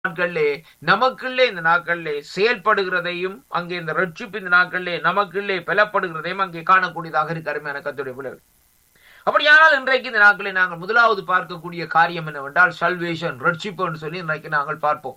நாட்களிலே நமக்குள்ளே இந்த நாட்களிலே செயல்படுகிறதையும் அங்கே இந்த ரட்சிப்பு இந்த நாட்களிலே நமக்குள்ளே பெலப்படுகிறதையும் அங்கே காணக்கூடியதாக இருக்கு அருமையான கத்துடைய பிள்ளைகள் அப்படியானால் இன்றைக்கு இந்த நாட்களில் நாங்கள் முதலாவது பார்க்கக்கூடிய காரியம் என்னவென்றால் சல்வேஷன் ரட்சிப்பு என்று சொல்லி இன்றைக்கு நாங்கள் பார்ப்போம்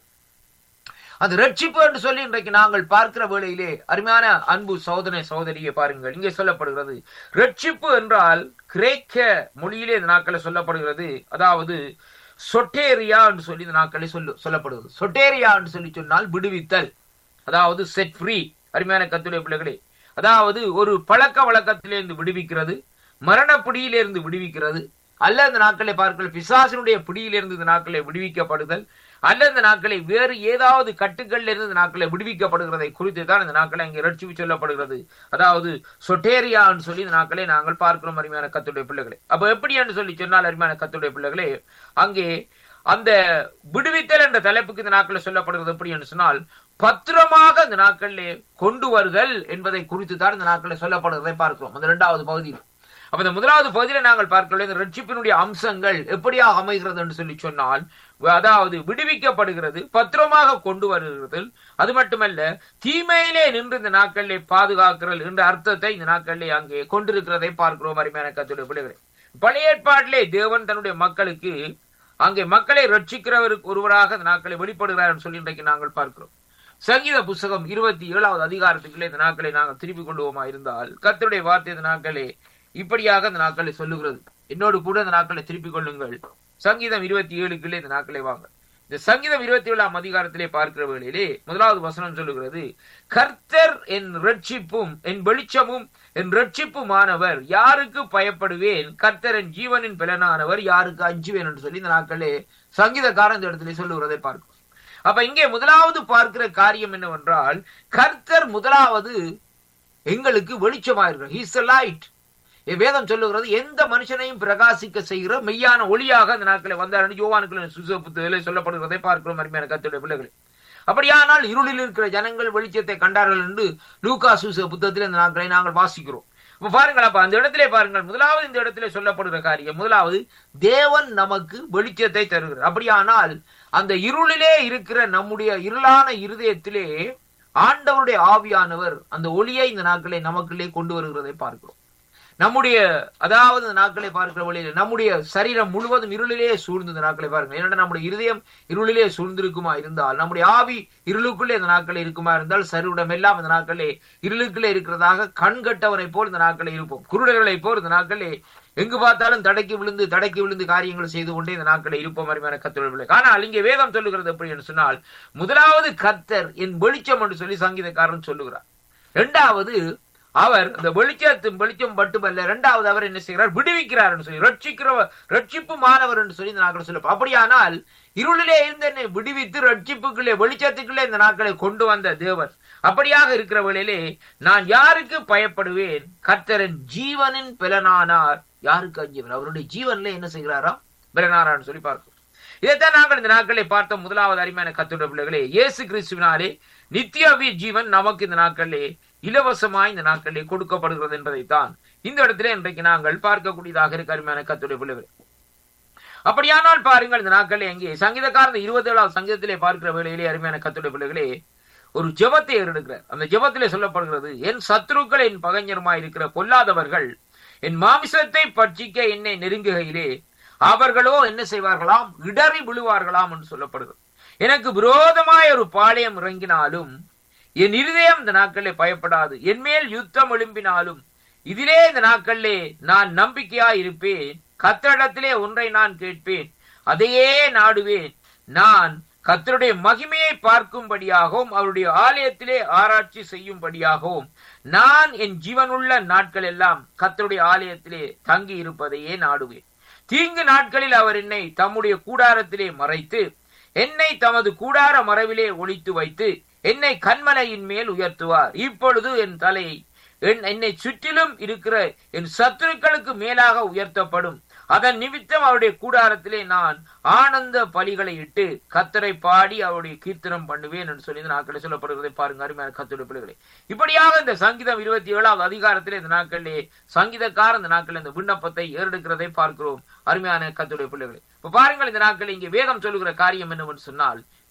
அந்த ரட்சிப்பு என்று சொல்லி இன்றைக்கு நாங்கள் பார்க்கிற வேளையிலே அருமையான அன்பு சோதனை சோதரியை பாருங்கள் இங்கே சொல்லப்படுகிறது ரட்சிப்பு என்றால் கிரேக்க மொழியிலே இந்த நாட்களில் சொல்லப்படுகிறது அதாவது சொட்டேரியா என்று சொல்லி இந்த நாட்களில் சொல்லு சொல்லப்படுகிறது சொட்டேரியா என்று சொல்லி சொன்னால் விடுவித்தல் அதாவது செட் ஃப்ரீ அருமையான கத்துடைய பிள்ளைகளே அதாவது ஒரு பழக்க வழக்கத்திலிருந்து விடுவிக்கிறது மரண பிடியிலிருந்து விடுவிக்கிறது அல்ல இந்த நாட்களை பார்க்கல பிசாசினுடைய பிடியிலிருந்து இந்த நாட்களை விடுவிக்கப்படுதல் அல்ல இந்த நாட்களை வேறு ஏதாவது கட்டுக்கள்ல இருந்து இந்த நாட்களை விடுவிக்கப்படுகிறதை குறித்து தான் இந்த நாட்களை அங்கே ரட்சிப்பு சொல்லப்படுகிறது அதாவது சொட்டேரியான்னு சொல்லி இந்த நாட்களை நாங்கள் பார்க்கிறோம் அருமையான கத்துடைய பிள்ளைகளை அப்ப எப்படி என்று சொல்லி சொன்னால் அருமையான கத்துடைய பிள்ளைகளே அங்கே அந்த விடுவித்தல் என்ற தலைப்புக்கு இந்த நாட்களில் சொல்லப்படுகிறது எப்படி என்று சொன்னால் பத்திரமாக இந்த நாட்களிலே கொண்டு வருதல் என்பதை குறித்து தான் இந்த நாட்களில் சொல்லப்படுகிறதை பார்க்கிறோம் அந்த இரண்டாவது பகுதியில் அப்ப இந்த முதலாவது பகுதியில நாங்கள் பார்க்கல இந்த ரட்சிப்பினுடைய அம்சங்கள் எப்படியாக அமைகிறது என்று சொல்லி சொன்னால் அதாவது விடுவிக்கப்படுகிறது பத்திரமாக கொண்டு வருகிறது அது மட்டுமல்ல தீமையிலே நின்று இந்த நாட்களிலே பாதுகாக்கிறது என்ற அர்த்தத்தை இந்த நாட்களிலே அங்கே கொண்டிருக்கிறதை பார்க்கிறோம் அருமையான கத்துடைய பிள்ளைகளை பழைய ஏற்பாட்டிலே தேவன் தன்னுடைய மக்களுக்கு அங்கே மக்களை ரட்சிக்கிறவருக்கு ஒருவராக இந்த நாட்களை வெளிப்படுகிறார் சொல்லி இன்றைக்கு நாங்கள் பார்க்கிறோம் சங்கீத புஸ்தகம் இருபத்தி ஏழாவது அதிகாரத்துக்குள்ளே இந்த நாட்களை நாங்கள் திருப்பிக் கொள்வோமா இருந்தால் கத்தருடைய வார்த்தை இந்த நாட்களே இப்படியாக இந்த நாட்களை சொல்லுகிறது என்னோடு கூட இந்த நாட்களை திருப்பிக் கொள்ளுங்கள் சங்கீதம் இருபத்தி ஏழுக்குள்ளே இந்த நாட்களை வாங்க இந்த சங்கீதம் இருபத்தி ஏழாம் அதிகாரத்திலே பார்க்கிற வேளையிலே முதலாவது வசனம் சொல்லுகிறது கர்த்தர் என் ரட்சிப்பும் என் வெளிச்சமும் என் ரட்சிப்புமானவர் யாருக்கு பயப்படுவேன் கர்த்தர் என் ஜீவனின் பலனானவர் யாருக்கு அஞ்சுவேன் என்று சொல்லி இந்த நாட்களே சங்கீதக்காரன் இந்த இடத்திலே சொல்லுகிறதை பார்க்கும் அப்ப இங்கே முதலாவது பார்க்கிற காரியம் என்னவென்றால் கர்த்தர் முதலாவது எங்களுக்கு வெளிச்சமாயிருக்கிறார் ஹீஸ் லைட் வேதம் சொல்லுகிறது எந்த மனுஷனையும் பிரகாசிக்க செய்கிற மெய்யான ஒளியாக அந்த நாட்களை வந்தார் யோவானுக்குள்ள சுசப்புத்திலே சொல்லப்படுகிறதை பார்க்கிறோம் அருமையான கத்துடைய பிள்ளைகளை அப்படியானால் இருளில் இருக்கிற ஜனங்கள் வெளிச்சத்தை கண்டார்கள் என்று லூகா சுச புத்தகத்தில் இந்த நாட்களை நாங்கள் வாசிக்கிறோம் இப்ப பாருங்கள் அப்ப அந்த இடத்திலே பாருங்கள் முதலாவது இந்த இடத்திலே சொல்லப்படுகிற காரியம் முதலாவது தேவன் நமக்கு வெளிச்சத்தை தருகிறார் அப்படியானால் அந்த இருளிலே இருக்கிற நம்முடைய இருளான இருதயத்திலே ஆண்டவருடைய ஆவியானவர் அந்த ஒளியை இந்த நாட்களை நமக்குள்ளே கொண்டு வருகிறதை பார்க்கிறோம் நம்முடைய அதாவது நாட்களை பார்க்கிற வழியில் நம்முடைய சரீரம் முழுவதும் இருளிலே சூழ்ந்து இந்த நாட்களை பாருங்கள் ஏன்னா நம்முடைய இருதயம் இருளிலே சூழ்ந்திருக்குமா இருந்தால் நம்முடைய ஆவி இருளுக்குள்ளே இந்த நாட்களே இருக்குமா இருந்தால் சருடம் எல்லாம் இந்த நாட்களே இருளுக்குள்ளே இருக்கிறதாக கண்கட்டவரை போல் இந்த நாட்களே இருப்போம் குருடர்களை போல் இந்த நாட்களே எங்கு பார்த்தாலும் தடைக்கு விழுந்து தடைக்கு விழுந்து காரியங்கள் செய்து கொண்டே இந்த நாட்களை இருப்போம் அருமையான கத்தொழில்களை ஆனால் இங்கே வேதம் சொல்லுகிறது எப்படி என்று சொன்னால் முதலாவது கத்தர் என் வெளிச்சம் என்று சொல்லி சங்கீதக்காரன் சொல்லுகிறார் இரண்டாவது அவர் அந்த வெளிச்சத்தும் வெளிச்சம் மட்டுமல்ல இரண்டாவது அவர் என்ன செய்கிறார் விடுவிக்கிறார் என்று சொல்லி ரட்சிக்கிறவர் ரட்சிப்பு மாணவர் என்று சொல்லி இந்த நாட்களை சொல்ல அப்படியானால் இருளிலே இருந்து என்னை விடுவித்து ரட்சிப்புக்குள்ளே வெளிச்சத்துக்குள்ளே இந்த நாட்களை கொண்டு வந்த தேவன் அப்படியாக இருக்கிற வேளையிலே நான் யாருக்கு பயப்படுவேன் கர்த்தரன் ஜீவனின் பலனானார் யாருக்கு அஞ்சுவன் அவருடைய ஜீவன்ல என்ன செய்கிறாராம் பலனாரான்னு சொல்லி பார்க்கிறோம் இதைத்தான் நாங்கள் இந்த நாட்களை பார்த்த முதலாவது அருமையான கத்துடைய பிள்ளைகளே இயேசு கிறிஸ்துவினாலே நித்திய ஜீவன் நமக்கு இந்த நாட்களிலே இலவசமாய் இந்த நாட்களிலே கொடுக்கப்படுகிறது என்பதைத்தான் இந்த இடத்துல இன்றைக்கு நாங்கள் பார்க்கக்கூடியதாக இருக்க அருமையான கத்துடைய பிள்ளைகள் அப்படியானால் பாருங்கள் இந்த நாட்களில் எங்கே சங்கீதக்காரந்த இருபத்தி ஏழாவது சங்கீதத்திலே பார்க்கிற வேளையிலே அருமையான கத்துடைய பிள்ளைகளே ஒரு ஜெபத்தை ஏறெடுக்கிறார் அந்த ஜெபத்திலே சொல்லப்படுகிறது என் சத்ருக்கள் என் பகைஞருமாய் இருக்கிற பொல்லாதவர்கள் என் மாமிசத்தை பட்சிக்க என்னை நெருங்குகையிலே அவர்களோ என்ன செய்வார்களாம் இடறி விழுவார்களாம் என்று சொல்லப்படுகிறது எனக்கு விரோதமாய் ஒரு பாளையம் இறங்கினாலும் என் இருதயம் இந்த நாட்களிலே பயப்படாது என் மேல் யுத்தம் எழும்பினாலும் இதிலே இந்த நாட்களிலே நான் நம்பிக்கையா இருப்பேன் கத்தரிடத்திலே ஒன்றை நான் கேட்பேன் அதையே நாடுவேன் நான் கத்தருடைய மகிமையை பார்க்கும்படியாகவும் அவருடைய ஆலயத்திலே ஆராய்ச்சி செய்யும்படியாகவும் நான் என் ஜீவனுள்ள நாட்கள் எல்லாம் கத்தருடைய ஆலயத்திலே தங்கி இருப்பதையே நாடுவேன் தீங்கு நாட்களில் அவர் என்னை தம்முடைய கூடாரத்திலே மறைத்து என்னை தமது கூடார மறைவிலே ஒழித்து வைத்து என்னை கண்மலையின் மேல் உயர்த்துவார் இப்பொழுது என் தலையை என்னை சுற்றிலும் இருக்கிற என் சத்துருக்களுக்கு மேலாக உயர்த்தப்படும் அதன் நிமித்தம் அவருடைய கூடாரத்திலே நான் ஆனந்த பலிகளை இட்டு கத்தரை பாடி அவருடைய கீர்த்தனம் பண்ணுவேன் என்று சொல்லி இந்த நாட்களை சொல்லப்படுவதை பாருங்க அருமையான கத்துடைய பிள்ளைகளை இப்படியாக இந்த சங்கீதம் இருபத்தி ஏழாவது அதிகாரத்திலே இந்த நாட்களிலே சங்கீதக்கார இந்த நாட்களில் இந்த விண்ணப்பத்தை ஏறெடுக்கிறதை பார்க்கிறோம் அருமையான கத்துடைய பிள்ளைகளை இப்ப பாருங்கள் இந்த நாட்களில் இங்கே வேதம் சொல்லுகிற காரியம் என்னவென்று சொன்னால்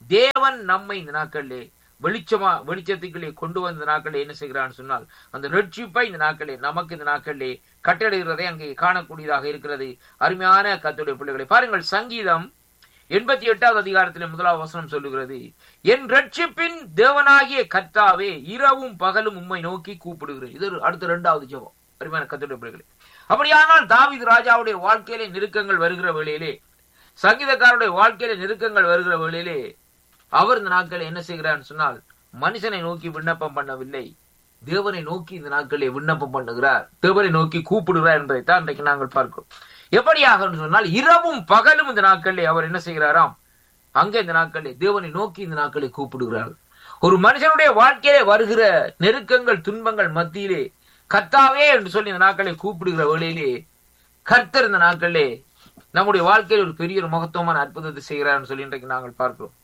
தேவன் நம்மை இந்த நாட்களிலே வெளிச்சமா வெளிச்சத்துக்குள்ளே கொண்டு வந்த நாட்களே என்ன செய்கிறான்னு சொன்னால் அந்த ரட்சிப்பை இந்த நாட்களே நமக்கு இந்த நாட்களிலே கட்டளையிடுறதை அங்கே காணக்கூடியதாக இருக்கிறது அருமையான கத்துடைய பிள்ளைகளை பாருங்கள் சங்கீதம் எண்பத்தி எட்டாவது அதிகாரத்திலே முதலாவது வசனம் சொல்லுகிறது என் ரட்சிப்பின் தேவனாகிய கர்த்தாவே இரவும் பகலும் உம்மை நோக்கி கூப்பிடுகிறேன் இது ஒரு அடுத்த இரண்டாவது ஜெபம் அருமையான கத்துடைய பிள்ளைகளே அப்படியானால் தாவீது ராஜாவுடைய வாழ்க்கையிலே நெருக்கங்கள் வருகிற வேளையிலே சங்கீதக்காரருடைய வாழ்க்கையில நெருக்கங்கள் வருகிற வேளையிலே அவர் இந்த நாட்களை என்ன செய்கிறார்னு சொன்னால் மனுஷனை நோக்கி விண்ணப்பம் பண்ணவில்லை தேவனை நோக்கி இந்த நாட்களை விண்ணப்பம் பண்ணுகிறார் தேவனை நோக்கி கூப்பிடுகிறார் என்பதைத்தான் இன்றைக்கு நாங்கள் பார்க்கிறோம் எப்படியாக சொன்னால் இரவும் பகலும் இந்த நாட்களிலே அவர் என்ன செய்கிறாராம் அங்கே இந்த நாட்களிலே தேவனை நோக்கி இந்த நாட்களை கூப்பிடுகிறார் ஒரு மனுஷனுடைய வாழ்க்கையிலே வருகிற நெருக்கங்கள் துன்பங்கள் மத்தியிலே கர்த்தாவே என்று சொல்லி இந்த நாட்களை கூப்பிடுகிற வேளையிலே கர்த்தர் இந்த நாட்களிலே நம்முடைய வாழ்க்கையில் ஒரு பெரிய ஒரு மகத்துவமான அற்புதத்தை செய்கிறார்னு சொல்லி இன்றைக்கு நாங்கள் பார்க்கிறோம்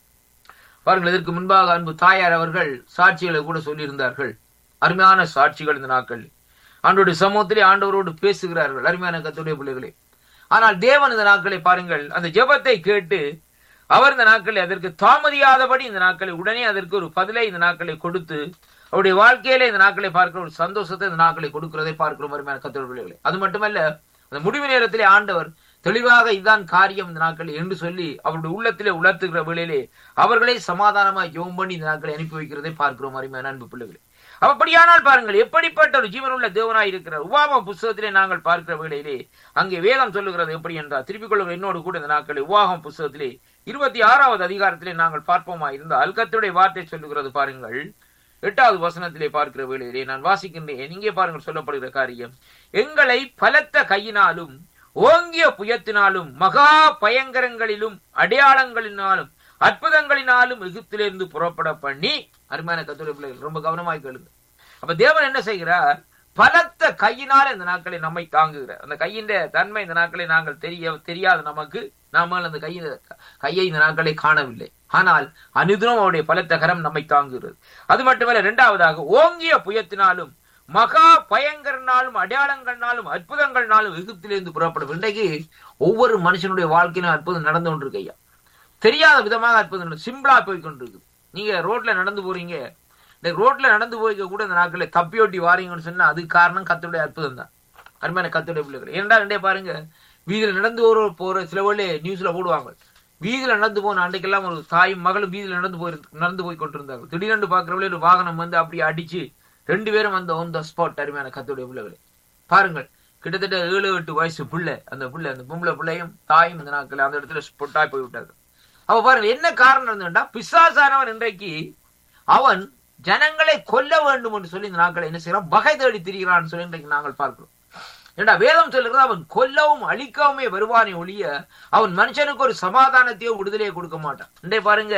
பாருங்கள் இதற்கு முன்பாக அன்பு தாயார் அவர்கள் சாட்சிகளை கூட சொல்லியிருந்தார்கள் அருமையான சாட்சிகள் இந்த நாட்கள் ஆண்டோடைய சமூகத்திலே ஆண்டவரோடு பேசுகிறார்கள் அருமையான கத்துடைய பிள்ளைகளே ஆனால் தேவன் இந்த நாட்களை பாருங்கள் அந்த ஜெபத்தை கேட்டு அவர் இந்த நாட்களை அதற்கு தாமதியாதபடி இந்த நாட்களை உடனே அதற்கு ஒரு பதிலை இந்த நாட்களை கொடுத்து அவருடைய வாழ்க்கையில இந்த நாட்களை பார்க்கிற ஒரு சந்தோஷத்தை இந்த நாட்களை கொடுக்கிறதை பார்க்கிறோம் அருமையான கத்துடைய பிள்ளைகளே அது மட்டுமல்ல அந்த முடிவு நேரத்திலே ஆண்டவர் தெளிவாக இதுதான் காரியம் இந்த நாட்கள் என்று சொல்லி அவருடைய உள்ளத்திலே உணர்த்துகிற வேளையிலே அவர்களை சமாதானமா யோம் பண்ணி இந்த நாட்களை அனுப்பி வைக்கிறதை பார்க்கிறோம் அருமையான அன்பு பிள்ளைகளே அப்படியானால் பாருங்கள் எப்படிப்பட்ட ஒரு ஜீவனுள்ள தேவனாய் இருக்கிறார் உபாம புஸ்தகத்திலே நாங்கள் பார்க்கிற வேளையிலே அங்கே வேதம் சொல்லுகிறது எப்படி என்றால் திருப்பிக் கொள்ளுகிற என்னோடு கூட இந்த நாட்களை உபாகம் புஸ்தகத்திலே இருபத்தி ஆறாவது அதிகாரத்திலே நாங்கள் பார்ப்போமா இருந்தால் கத்துடைய வார்த்தை சொல்லுகிறது பாருங்கள் எட்டாவது வசனத்திலே பார்க்கிற வேளையிலே நான் வாசிக்கின்றேன் இங்கே பாருங்கள் சொல்லப்படுகிற காரியம் எங்களை பலத்த கையினாலும் ஓங்கிய புயத்தினாலும் மகா பயங்கரங்களிலும் அடையாளங்களினாலும் அற்புதங்களினாலும் எகிப்திலிருந்து புறப்பட பண்ணி அருமையான கத்துரை பிள்ளைகள் ரொம்ப கவனமாய் கேளுங்க அப்ப தேவன் என்ன செய்கிறார் பலத்த கையினால் இந்த நாட்களை நம்மை தாங்குகிறார் அந்த கையின் தன்மை இந்த நாட்களை நாங்கள் தெரிய தெரியாத நமக்கு நாம அந்த கையின் கையை இந்த நாட்களை காணவில்லை ஆனால் அனுதினம் அவருடைய பலத்த கரம் நம்மை தாங்குகிறது அது மட்டுமல்ல இரண்டாவதாக ஓங்கிய புயத்தினாலும் மகா பயங்கரனாலும் அடையாளங்கள்னாலும் அற்புதங்கள்னாலும் எகிப்திலிருந்து புறப்படும் இன்றைக்கு ஒவ்வொரு மனுஷனுடைய வாழ்க்கையிலும் அற்புதம் நடந்து கொண்டிருக்கு ஐயா தெரியாத விதமாக அற்புதம் சிம்பிளா போய் கொண்டிருக்கு நீங்க ரோட்ல நடந்து போறீங்க இந்த ரோட்ல நடந்து போய்க்க கூட இந்த நாட்களை தப்பியோட்டி வாரீங்கன்னு சொன்னா அதுக்கு காரணம் கத்துடைய அற்புதம் தான் அருமையான கத்துடைய பிள்ளைகள் ஏன்டா ரெண்டே பாருங்க வீதியில நடந்து போற போற சில வேளை நியூஸ்ல போடுவாங்க வீதியில நடந்து போன அன்றைக்கெல்லாம் ஒரு தாயும் மகளும் வீதியில நடந்து போய் நடந்து போய் கொண்டிருந்தாங்க திடீரென்று பாக்குறவங்களே ஒரு வாகனம் வந்து அப்படி அடிச்சு ரெண்டு பேரும் அந்த ஒன் த ஸ்பாட் அருமையான கத்துடைய பிள்ளைகளே பாருங்கள் கிட்டத்தட்ட ஏழு எட்டு வயசு பிள்ளை அந்த பிள்ளை அந்த பொம்பளை பிள்ளையும் தாயும் இந்த நாட்கள் அந்த இடத்துல ஸ்பொட்டாய் போய் விட்டார்கள் அவ பாருங்க என்ன காரணம் இருந்துட்டா பிசாசானவன் இன்றைக்கு அவன் ஜனங்களை கொல்ல வேண்டும் என்று சொல்லி இந்த நாட்களை என்ன செய்யறான் பகை தேடி திரிகிறான்னு சொல்லி இன்றைக்கு நாங்கள் பார்க்கிறோம் ஏண்டா வேதம் சொல்லுகிறது அவன் கொல்லவும் அழிக்கவுமே வருவானே ஒழிய அவன் மனுஷனுக்கு ஒரு சமாதானத்தையோ விடுதலையோ கொடுக்க மாட்டான் இன்றைய பாருங்க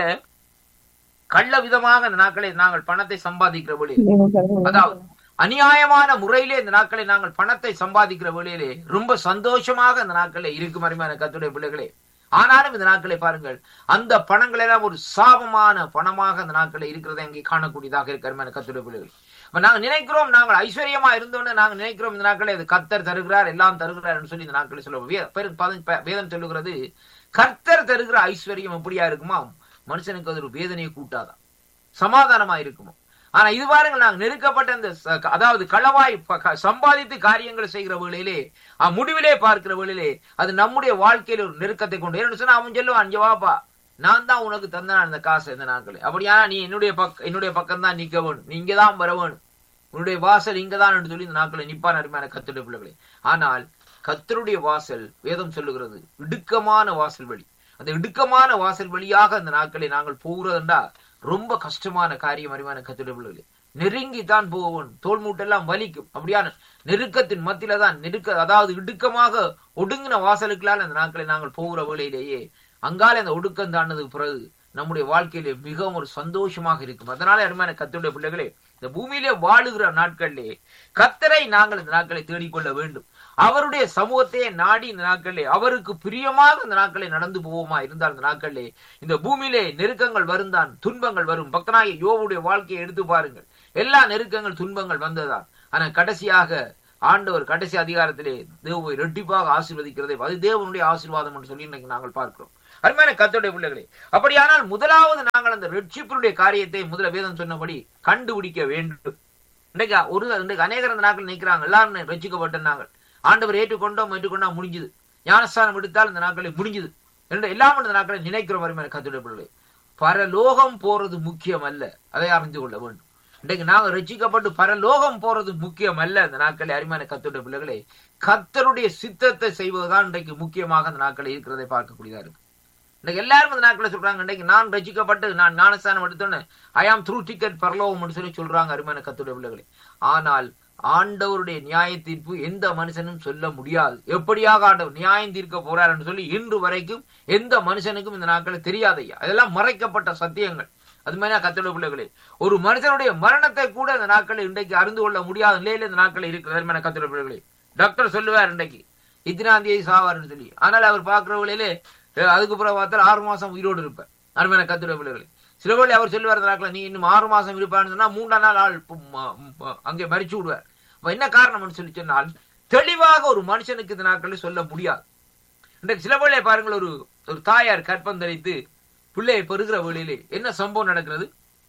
கள்ள விதமாக இந்த நாட்களை நாங்கள் பணத்தை சம்பாதிக்கிற வழி அதாவது அநியாயமான முறையிலே இந்த நாட்களை நாங்கள் பணத்தை சம்பாதிக்கிற வழியிலே ரொம்ப சந்தோஷமாக இந்த நாட்களே இருக்கும் அருமையான கத்துடைய பிள்ளைகளே ஆனாலும் இந்த நாட்களை பாருங்கள் அந்த பணங்கள் எல்லாம் ஒரு சாபமான பணமாக அந்த நாட்களை இருக்கிறதை அங்கே காணக்கூடியதாக இருக்கு அருமையான கத்துடைய பிள்ளைகள் அப்ப நாங்க நினைக்கிறோம் நாங்கள் ஐஸ்வர்யமா இருந்தோன்னு நாங்க நினைக்கிறோம் இந்த நாட்களை அது கர்த்தர் தருகிறார் எல்லாம் தருகிறார் சொல்லி இந்த நாட்களை சொல்லுவோம் வேதம் சொல்லுகிறது கர்த்தர் தருகிற ஐஸ்வர்யம் எப்படியா இருக்குமா மனுஷனுக்கு அது ஒரு வேதனையை கூட்டாதான் சமாதானமா இருக்குமோ ஆனா இது பாருங்கள் நாங்கள் நெருக்கப்பட்ட அந்த அதாவது களவாய் சம்பாதித்து காரியங்களை செய்கிற வேளையிலே முடிவிலே பார்க்கிற வேளையிலே அது நம்முடைய வாழ்க்கையில ஒரு நெருக்கத்தை கொண்டு ஏன்னு சொன்னா அவன் சொல்லுவான் அஞ்சு வாப்பா நான் தான் உனக்கு தந்தான் அந்த காசு இந்த நாட்களே அப்படியானா நீ என்னுடைய பக்க என்னுடைய பக்கம் தான் நிக்க வேணும் நீ இங்கதான் வர வேணும் உன்னுடைய வாசல் இங்கதான் என்று சொல்லி இந்த நாட்களை நிப்பான் அருமையான கத்துடைய பிள்ளைகளே ஆனால் கத்தருடைய வாசல் வேதம் சொல்லுகிறது இடுக்கமான வாசல் வழி அந்த இடுக்கமான வாசல் வழியாக அந்த நாட்களை நாங்கள் போகிறதுண்டா ரொம்ப கஷ்டமான காரியம் அறிவான கத்துடைய பிள்ளைகளே நெருங்கி தான் போவோம் தோல் மூட்டெல்லாம் வலிக்கும் அப்படியான நெருக்கத்தின் மத்தியில தான் நெருக்க அதாவது இடுக்கமாக ஒடுங்கின வாசலுக்களால் அந்த நாட்களை நாங்கள் போகிற வேளையிலேயே அங்கால அந்த ஒடுக்கம் தாண்டதுக்கு பிறகு நம்முடைய வாழ்க்கையிலே மிகவும் ஒரு சந்தோஷமாக இருக்கும் அதனால அருமையான கத்துடைய பிள்ளைகளே இந்த பூமியிலே வாழுகிற நாட்களிலே கத்தரை நாங்கள் இந்த நாட்களை தேடிக்கொள்ள வேண்டும் அவருடைய சமூகத்தையே நாடி இந்த நாட்களிலே அவருக்கு பிரியமாக இந்த நாட்களை நடந்து போவோமா இருந்தால் இந்த நாட்களிலே இந்த பூமியிலே நெருக்கங்கள் வருந்தான் துன்பங்கள் வரும் பக்தனாகிய யோவுடைய வாழ்க்கையை எடுத்து பாருங்கள் எல்லா நெருக்கங்கள் துன்பங்கள் வந்ததான் ஆனா கடைசியாக ஆண்டவர் கடைசி அதிகாரத்திலே தேவை ரெட்டிப்பாக ஆசீர்வதிக்கிறதை அது தேவனுடைய ஆசீர்வாதம் என்று சொல்லி இன்னைக்கு நாங்கள் பார்க்கிறோம் அருமையான கத்தோடைய பிள்ளைகளே அப்படியானால் முதலாவது நாங்கள் அந்த ரட்சிப்பினுடைய காரியத்தை முதல வேதம் சொன்னபடி கண்டுபிடிக்க வேண்டும் இன்றைக்கு ஒரு இன்றைக்கு அநேகர் அந்த நாட்கள் நிற்கிறாங்க எல்லாரும் ரட்சிக்கப்பட்ட நாங்கள் ஆண்டவர் ஏற்றுக்கொண்டோம் ஏற்றுக்கொண்டா முடிஞ்சுது ஞானஸ்தானம் எடுத்தால் இந்த நாட்களில் முடிஞ்சுது என்று எல்லாம் இந்த நாட்களை நினைக்கிற மாதிரி கத்துடைய பிள்ளை பரலோகம் போறது முக்கியம் அல்ல அதை அறிந்து கொள்ள வேண்டும் இன்றைக்கு நாங்கள் ரட்சிக்கப்பட்டு பரலோகம் போறது முக்கியம் அல்ல இந்த நாட்களை அருமையான கத்துடைய பிள்ளைகளே கத்தருடைய சித்தத்தை செய்வதுதான் இன்றைக்கு முக்கியமாக அந்த நாட்களில் இருக்கிறதை பார்க்கக்கூடியதா இருக்கு இன்னைக்கு எல்லாரும் இந்த நாட்களை சொல்றாங்க இன்னைக்கு நான் ரசிக்கப்பட்டு நான் ஞானஸ்தானம் எடுத்தோன்னு ஐ ஆம் த்ரூ டிக்கெட் பரலோகம்னு சொல்லி சொல்றாங்க அருமையான கத்துடைய பிள்ளைகளே ஆனால் ஆண்டவருடைய நியாய தீர்ப்பு எந்த மனுஷனும் சொல்ல முடியாது எப்படியாக ஆண்டவர் நியாயம் தீர்க்க போறாருன்னு சொல்லி இன்று வரைக்கும் எந்த மனுஷனுக்கும் இந்த நாட்களில் தெரியாதையா அதெல்லாம் மறைக்கப்பட்ட சத்தியங்கள் அது மாதிரி கத்தோட பிள்ளைகளே ஒரு மனுஷனுடைய மரணத்தை கூட இந்த நாட்களில் இன்றைக்கு அறிந்து கொள்ள முடியாத நிலையில இந்த நாட்களில் இருக்கிறது கத்தோட பிள்ளைகளே டாக்டர் சொல்லுவார் இன்றைக்கு இத்தனாம் தேதி சாவார்னு சொல்லி ஆனால் அவர் பார்க்கிற வழியிலே அதுக்கு பிறகு பார்த்தால் ஆறு மாசம் உயிரோடு இருப்பார் அருமையான கத்துடைய பிள்ளைகளே சில வழி அவர் சொல்லுவார் நாட்கள் நீ இன்னும் ஆறு மாசம் இருப்பான்னு சொன்னா மூன்றாம் நாள் ஆள் அங்கே மறிச்சு விடுவார் என்ன காரணம்னு சொல்லி சொன்னால் தெளிவாக ஒரு மனுஷனுக்கு இந்த நாட்களில் சொல்ல முடியாது இன்றைக்கு சில வேளையை பாருங்கள் ஒரு ஒரு தாயார் கற்பம் தரித்து பிள்ளையை பெறுகிற வேளையிலே என்ன சம்பவம் நடக்கிறது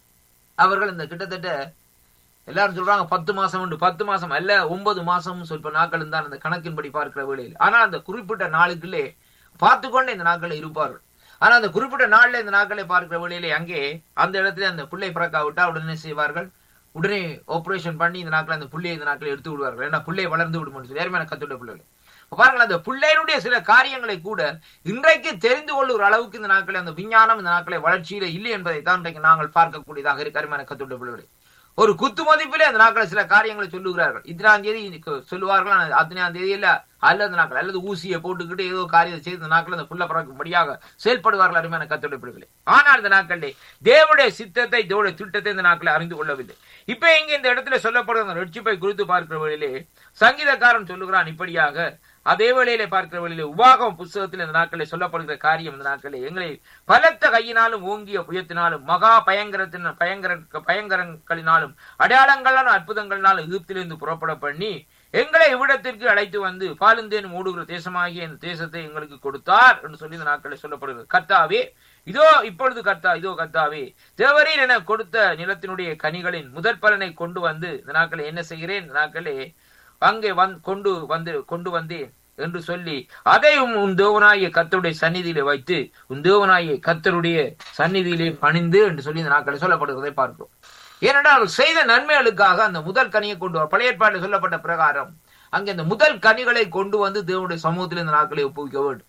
அவர்கள் இந்த கிட்டத்தட்ட எல்லாரும் சொல்றாங்க பத்து மாசம் உண்டு பத்து மாசம் அல்ல ஒன்பது மாசம் சொல்ப நாட்கள் தான் அந்த கணக்கின்படி பார்க்கிற வேளையில் ஆனால் அந்த குறிப்பிட்ட நாளுக்குள்ளே பார்த்து கொண்டே இந்த நாட்களில் இருப்பார்கள் ஆனா அந்த குறிப்பிட்ட நாள்ல இந்த நாட்களை பார்க்கிற வேளையிலே அங்கே அந்த இடத்துல அந்த பிள்ளை பிறக்காவிட்டா உடனே செய்வார்கள் உடனே ஆபரேஷன் பண்ணி இந்த நாட்கள் அந்த புள்ளையை இந்த நாட்களை எடுத்து விடுவார்கள் ஏன்னா பிள்ளை வளர்ந்து விடும் சொல்லி யாருமே கத்துட்ட பிள்ளைகள் பாருங்கள் அந்த பிள்ளையினுடைய சில காரியங்களை கூட இன்றைக்கு தெரிந்து கொள்ளுகிற அளவுக்கு இந்த நாட்களை அந்த விஞ்ஞானம் இந்த நாட்களை வளர்ச்சியில இல்லை என்பதை தான் இன்றைக்கு நாங்கள் பார்க்கக்கூடியதாக இருக்கு அருமையான கத்துட்ட பிள்ளைகளை ஒரு குத்து மதிப்பிலே அந்த நாட்களை சில காரியங்களை சொல்லுகிறார்கள் இத்தனாம் தேதி சொல்லுவார்கள் அத்தனாம் தேதி இல்ல அல்லது நாட்கள் அல்லது ஊசியை போட்டுக்கிட்டு ஏதோ காரியத்தை செய்து இந்த நாட்கள் அந்த புள்ள பறக்கும்படியாக செயல்படுவார்கள் அருமையான கத்தோட பிள்ளைகளே ஆனால் இந்த நாட்களிலே தேவனுடைய சித்தத்தை தேவனுடைய திட்டத்தை இந்த நாட்களை அறிந்து கொள்ளவில்லை இப்ப இங்க இந்த இடத்துல சொல்லப்படுற அந்த ரட்சிப்பை குறித்து பார்க்கிற வழியிலே சங்கீதக்காரன் சொல்லுகிறான் இப்படியாக அதே வேளையிலே பார்க்கிற வழியிலே உபாகம் புஸ்தகத்தில் இந்த நாட்களில் சொல்லப்படுகிற காரியம் இந்த நாட்களில் எங்களை பலத்த கையினாலும் ஓங்கிய புயத்தினாலும் மகா பயங்கரத்தின் பயங்கர பயங்கரங்களினாலும் அடையாளங்களான அற்புதங்களினாலும் எகிப்திலிருந்து புறப்பட பண்ணி எங்களை இவ்விடத்திற்கு அழைத்து வந்து பாலுந்தேன் ஓடுகிற தேசமாகிய இந்த தேசத்தை எங்களுக்கு கொடுத்தார் என்று சொல்லி இந்த நாட்களில் சொல்லப்படுகிறது கர்த்தாவே இதோ இப்பொழுது கர்த்தா இதோ கர்த்தாவே தேவரீர் என கொடுத்த நிலத்தினுடைய கனிகளின் முதற் பலனை கொண்டு வந்து இந்த நாட்களை என்ன செய்கிறேன் இந்த நாட்களே அங்கே வந் கொண்டு வந்து கொண்டு வந்தேன் என்று சொல்லி அதையும் உன் தேவனாய கத்தருடைய சந்நிதியிலே வைத்து உன் தேவனாய கத்தருடைய சந்நிதியிலே பணிந்து என்று சொல்லி இந்த நாட்களை சொல்லப்படுவதை பார்க்கிறோம் ஏனென்றால் செய்த நன்மைகளுக்காக அந்த முதல் கனியை கொண்டு வர பழைய ஏற்பாட்டில் சொல்லப்பட்ட பிரகாரம் அங்கே அந்த முதல் கனிகளை கொண்டு வந்து தேவனுடைய சமூகத்தில் இந்த நாட்களை ஒப்புவிக்க வேண்டும்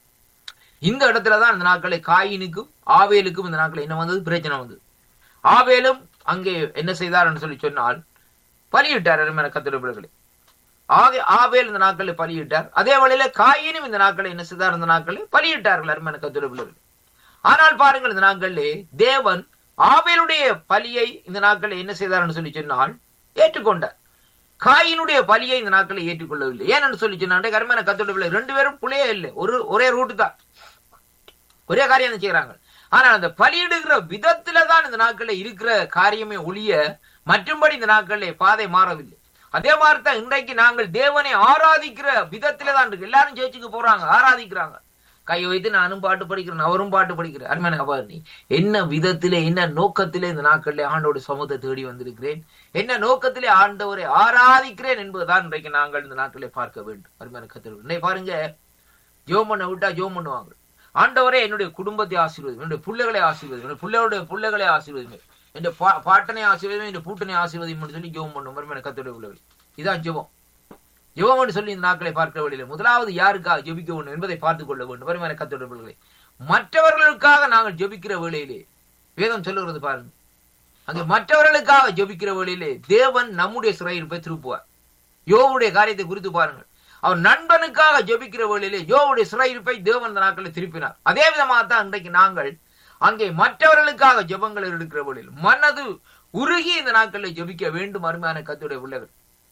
இந்த இடத்துலதான் இந்த நாட்களை காயினுக்கும் ஆவேலுக்கும் இந்த நாட்கள் என்ன வந்தது பிரச்சனை வந்தது ஆவேலும் அங்கே என்ன செய்தார் சொல்லி சொன்னால் பலியிட்டார் அருமையான கத்திர பிள்ளைகளை ஆக ஆவேல் இந்த நாட்களில் பலியிட்டார் அதே வழியில காயினும் இந்த நாட்களை என்ன செய்தார் இந்த நாட்களில் பலியிட்டார்கள் அருமையான கத்திர பிள்ளைகள் ஆனால் பாருங்கள் இந்த நாட்களிலே தேவன் ஆவேலுடைய பலியை இந்த நாட்களில் என்ன செய்தார் சொல்லி சொன்னால் ஏற்றுக்கொண்டார் காயினுடைய பலியை இந்த நாட்களில் ஏற்றுக்கொள்ளவில்லை ஏன்னு சொல்லி சொன்னா கருமையான கத்தோட பிள்ளை ரெண்டு பேரும் புள்ளையே இல்லை ஒரு ஒரே ரூட்டு தான் ஒரே காரியம் செய்யறாங்க ஆனா அந்த பலியிடுகிற விதத்துல தான் இந்த நாட்களில் இருக்கிற காரியமே ஒழிய மற்றும்படி இந்த நாட்களில் பாதை மாறவில்லை அதே மாதிரி தான் இன்றைக்கு நாங்கள் தேவனை ஆராதிக்கிற விதத்தில தான் இருக்கு எல்லாரும் சேர்ச்சுக்கு போறாங்க ஆராதிக்கிறாங்க கை வைத்து நானும் பாட்டு படிக்கிறேன் அவரும் பாட்டு படிக்கிறேன் அருமையான அபாரணி என்ன விதத்திலே என்ன நோக்கத்திலே இந்த நாட்களிலே ஆண்டோட சமூகத்தை தேடி வந்திருக்கிறேன் என்ன நோக்கத்திலே ஆண்டவரை ஆராதிக்கிறேன் என்பதுதான் இன்றைக்கு நாங்கள் இந்த நாட்களிலே பார்க்க வேண்டும் அருமையான கத்திர இன்னைக்கு பாருங்க ஜோம் பண்ண விட்டா ஜோம் பண்ணுவாங்க ஆண்டவரே என்னுடைய குடும்பத்தை ஆசீர்வதி என்னுடைய பிள்ளைகளை ஆசீர்வதி என்னுடைய பிள்ளைகளுடைய பிள்ளைகளை ஆசீர்வதி என் பாட்டனை ஆசீர்வதி என் பூட்டனை ஆசீர்வதி சொல்லி ஜோம் பண்ணும் அருமையான கத்துடைய பிள்ளைகள் இதான் ஜெபம் ஜெபம் சொல்லி இந்த நாட்களை பார்க்கிற வழியில முதலாவது யாருக்காக ஜெபிக்க வேண்டும் என்பதை பார்த்துக் கொள்ள வேண்டும் வருமான கத்தொடர்புகளை மற்றவர்களுக்காக நாங்கள் ஜெபிக்கிற வேளையிலே வேதம் சொல்லுகிறது பாருங்க அங்க மற்றவர்களுக்காக ஜெபிக்கிற வேளையிலே தேவன் நம்முடைய சிறையிருப்பை திருப்புவார் யோவுடைய காரியத்தை குறித்து பாருங்கள் அவர் நண்பனுக்காக ஜெபிக்கிற வேளையிலே யோவுடைய சிறையிருப்பை தேவன் இந்த நாட்களில் திருப்பினார் அதே விதமாக தான் இன்றைக்கு நாங்கள் அங்கே மற்றவர்களுக்காக ஜெபங்கள் எடுக்கிற வேளையில் மனது உருகி இந்த நாட்களில் ஜெபிக்க வேண்டும் அருமையான கத்துடைய பிள்ளைகள்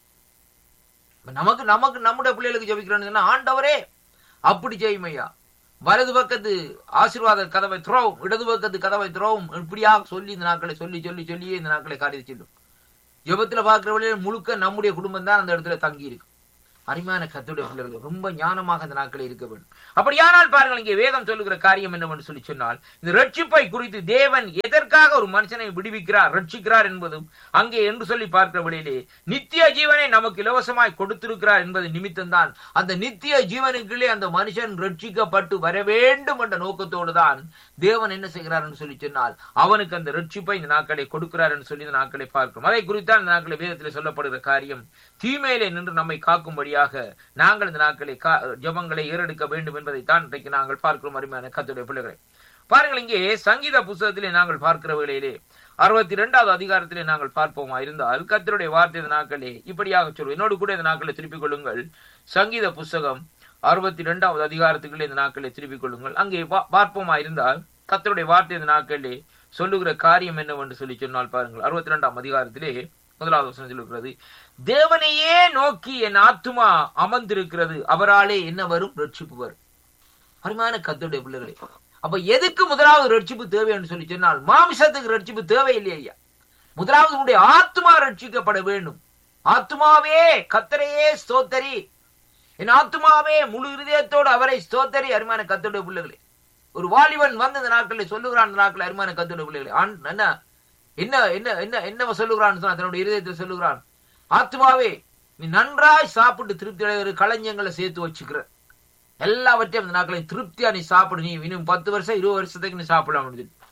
நமக்கு நமக்கு நம்முடைய பிள்ளைகளுக்கு ஜபிக்கிறோம் ஆண்டவரே அப்படி செய்யுமையா வலது பக்கத்து ஆசீர்வாத கதவை துறவும் இடது பக்கத்து கதவை துறவும் இப்படியாக சொல்லி இந்த நாட்களை சொல்லி சொல்லி சொல்லியே இந்த நாட்களை காரியத்தை செல்லும் ஜபத்துல பார்க்கிற வழியில் முழுக்க நம்முடைய குடும்பம் தான் அந்த இடத்துல தங்கி இருக்கு அருமையான கத்துடைய பிள்ளைகள் ரொம்ப ஞானமாக இந்த நாட்களில் இருக்க வேண்டும் அப்படியானால் பாருங்கள் இங்கே வேதம் சொல்லுகிற காரியம் என்னவென்று சொல்லி சொன்னால் இந்த ரட்சிப்பை குறித்து தேவன் எதற்காக ஒரு மனுஷனை விடுவிக்கிறார் ரட்சிக்கிறார் என்பதும் அங்கே என்று சொல்லி பார்க்கிறபடியிலே நித்திய ஜீவனை நமக்கு இலவசமாய் கொடுத்திருக்கிறார் என்பது நிமித்தம்தான் அந்த நித்திய ஜீவனுக்குள்ளே அந்த மனுஷன் ரட்சிக்கப்பட்டு வர வேண்டும் என்ற நோக்கத்தோடு தான் தேவன் என்ன செய்கிறார் என்று சொல்லி சொன்னால் அவனுக்கு அந்த ரட்சிப்பை இந்த நாட்களை கொடுக்கிறார் என்று சொல்லி இந்த நாட்களை பார்க்கிறோம் அதை குறித்தான் இந்த நாட்களை வேதத்தில் சொல்லப்படுகிற காரியம் தீமையிலே நின்று நம்மை காக்கும்படியாக நாங்கள் இந்த நாட்களை கா- ஜெபங்களை ஏறெடுக்க வேண்டும் என்பதைத்தான் இன்றைக்கு நாங்கள் பார்க்கிறோம் அருமையான கத்துடைய பிள்ளைகளை பாருங்கள் இங்கே சங்கீத புஸ்தகத்திலே நாங்கள் பார்க்கிற வேளையிலே அறுபத்தி இரண்டாவது அதிகாரத்திலே நாங்கள் பார்ப்போமா இருந்தால் கத்தருடைய வார்த்தை இந்த நாட்களே இப்படியாக சொல்வோம் என்னோடு கூட இந்த நாட்களை திருப்பிக் கொள்ளுங்கள் சங்கீத புஸ்தகம் அறுபத்தி இரண்டாவது அதிகாரத்துக்குள்ளே இந்த நாட்களை திருப்பிக் கொள்ளுங்கள் அங்கே பா- பார்ப்போமா இருந்தால் கத்தருடைய வார்த்தை இந்த நாட்களிலே சொல்லுகிற காரியம் என்னவென்று சொல்லி சொன்னால் பாருங்கள் அறுபத்தி இரண்டாம் அதிகாரத்திலே முதலாவது வசனம் சொல்லுகிறது தேவனையே நோக்கி என் ஆத்துமா அமர்ந்திருக்கிறது அவராலே என்ன வரும் ரட்சிப்பு வரும் அருமையான கத்துடைய பிள்ளைகளே அப்ப எதுக்கு முதலாவது ரட்சிப்பு தேவை என்று சொல்லி சொன்னால் மாமிசத்துக்கு ரட்சிப்பு தேவையில்லை ஐயா முதலாவது உன்னுடைய ஆத்மா ரட்சிக்கப்பட வேண்டும் ஆத்மாவே கத்தரையே ஸ்தோத்தரி என் ஆத்மாவே முழு இருதயத்தோடு அவரை ஸ்தோத்தரி அருமையான கத்துடைய பிள்ளைகளே ஒரு வாலிபன் வந்து இந்த நாட்களில் சொல்லுகிறான் இந்த நாட்களில் அருமையான கத்துடைய பிள்ளைகளே ஆண் என்ன என்ன என்ன என்ன என்ன சொல்லுகிறான் சொன்னா தன்னுடைய இருதயத்தை சொல்லுகிறான் ஆத்மாவே நீ நன்றாய் சாப்பிட்டு திருப்தி அடைகிற களஞ்சியங்களை சேர்த்து வச்சுக்கிற எல்லாவற்றையும் இந்த நாட்களை திருப்தியா நீ சாப்பிடு நீ இன்னும் பத்து வருஷம் இருபது வருஷத்துக்கு நீ சாப்பிடலாம் அப்படின்னு சொல்லி.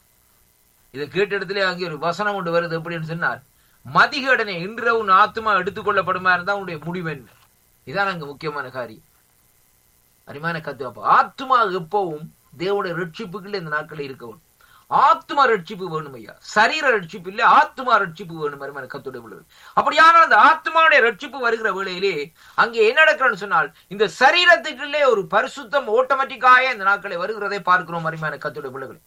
இதை கேட்ட இடத்துல அங்கே ஒரு வசனம் ஒன்று வருது எப்படின்னு சொன்னார் மதிகடனை இன்று உன் ஆத்மா எடுத்துக்கொள்ளப்படுமா இருந்தா உன்னுடைய முடிவு என்ன இதான் அங்க முக்கியமான காரியம் அருமையான கத்து அப்ப ஆத்மா எப்பவும் தேவனுடைய ரட்சிப்புக்குள்ள இந்த நாட்களில் இருக்கவும் ஆத்மா ரட்சிப்பு வேணும் ஐயா சரீர ரட்சிப்பு இல்ல ஆத்மா ரட்சிப்பு வேணும் அருமையான கத்துடைய பிள்ளைகள் அப்படியானால் அந்த ஆத்மாவுடைய ரட்சிப்பு வருகிற வேளையிலே அங்கே என்ன நடக்கிறன்னு சொன்னால் இந்த சரீரத்துக்குள்ளே ஒரு பரிசுத்தம் ஆட்டோமேட்டிக்காக இந்த நாட்களை வருகிறதை பார்க்கிறோம் அருமையான கத்துடைய பிள்ளைகள்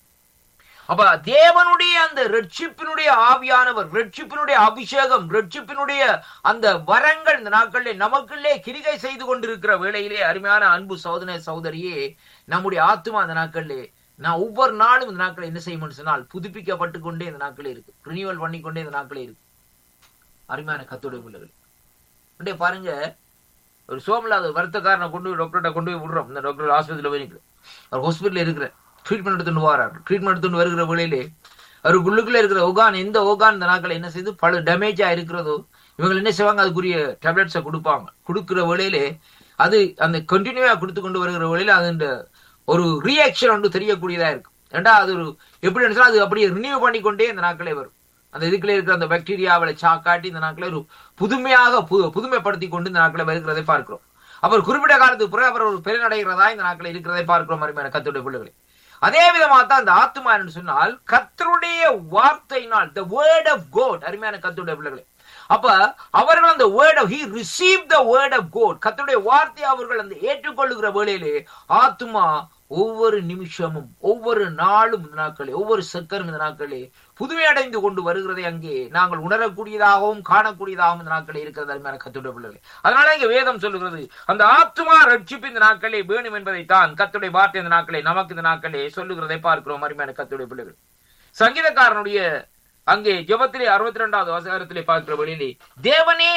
அப்ப தேவனுடைய அந்த ரட்சிப்பினுடைய ஆவியானவர் ரட்சிப்பினுடைய அபிஷேகம் ரட்சிப்பினுடைய அந்த வரங்கள் இந்த நாட்களிலே நமக்குள்ளே கிரிகை செய்து கொண்டிருக்கிற வேளையிலே அருமையான அன்பு சோதனை சகோதரியே நம்முடைய ஆத்மா அந்த நாட்களிலே நான் ஒவ்வொரு நாளும் இந்த நாட்களை என்ன செய்யணும்னு சொன்னால் புதுப்பிக்கப்பட்டு கொண்டே இந்த நாட்களே இருக்கு ரினியூவல் பண்ணி கொண்டே இந்த நாட்களே இருக்கு அருமையான கத்தோடைய பிள்ளைகள் அப்படியே பாருங்க ஒரு சோமலாத வருத்தக்காரனை கொண்டு போய் டாக்டர்கிட்ட கொண்டு போய் விடுறோம் இந்த டாக்டர் ஆஸ்பத்திரியில் போய் நிற்கிறேன் அவர் ஹாஸ்பிட்டல் இருக்கிற ட்ரீட்மெண்ட் எடுத்துட்டு வரார் ட்ரீட்மெண்ட் எடுத்துட்டு வருகிற வேளையிலே அவர் உள்ளுக்குள்ள இருக்கிற ஓகான் எந்த ஓகான் இந்த நாட்களை என்ன செய்து பல டேமேஜா இருக்கிறதோ இவங்க என்ன செய்வாங்க அதுக்குரிய டேப்லெட்ஸை கொடுப்பாங்க கொடுக்கிற வேளையிலே அது அந்த கண்டினியூவா கொடுத்து கொண்டு வருகிற வேளையில அது இந்த ஒரு ரியாக்ஷன் ஒன்று தெரியக்கூடியதா இருக்கும் ஏண்டா அது ஒரு எப்படி சொன்னா அது அப்படியே ரினியூ பண்ணிக்கொண்டே இந்த நாட்களே வரும் அந்த இதுக்குள்ள இருக்கிற அந்த பாக்டீரியாவை சாக்காட்டி இந்த நாட்களை ஒரு புதுமையாக பு- புதுமைப்படுத்தி கொண்டு இந்த நாட்களை வருகிறதை பார்க்கிறோம் அவர் குறிப்பிட்ட காலத்துக்கு பிறகு அவர் ஒரு பெருநடைகிறதா இந்த நாட்களை இருக்கிறதை பார்க்கிறோம் அருமையான கத்துடைய பிள்ளைகளை அதே விதமாக தான் இந்த ஆத்மா என்று சொன்னால் கர்த்தருடைய வார்த்தையினால் the word of god அருமையான கர்த்தருடைய பிள்ளைகளே அப்ப அவர்கள் அந்த word of he receive the word of God கர்த்தருடைய வார்த்தையை அவர்கள் அந்த ஏற்றுக்கொள்ளுகிற வேளையிலே ஆத்மா ஒவ்வொரு நிமிஷமும் ஒவ்வொரு நாளும் இந்த நாட்களே ஒவ்வொரு செக்கரும் இந்த நாட்களே புதுமையடைந்து கொண்டு வருகிறதை அங்கே நாங்கள் உணரக்கூடியதாகவும் காணக்கூடியதாகவும் இந்த நாட்களே இருக்கிறது அருமையான கத்துடைய பிள்ளைகளே அதனால இங்க வேதம் சொல்லுகிறது அந்த ஆத்மா ரட்சிப்பு இந்த நாட்களே வேணும் என்பதைத்தான் கத்துடைய வார்த்தை இந்த நாட்களே நமக்கு இந்த நாட்களே சொல்லுகிறதை பார்க்கிறோம் அருமையான கத்துடைய பிள்ளைகள் சங்கீதக்காரனுடைய அங்கே ஜெபத்திலே அறுபத்தி ரெண்டாவது வசகரத்திலே பார்க்கிற வழியிலே தேவனே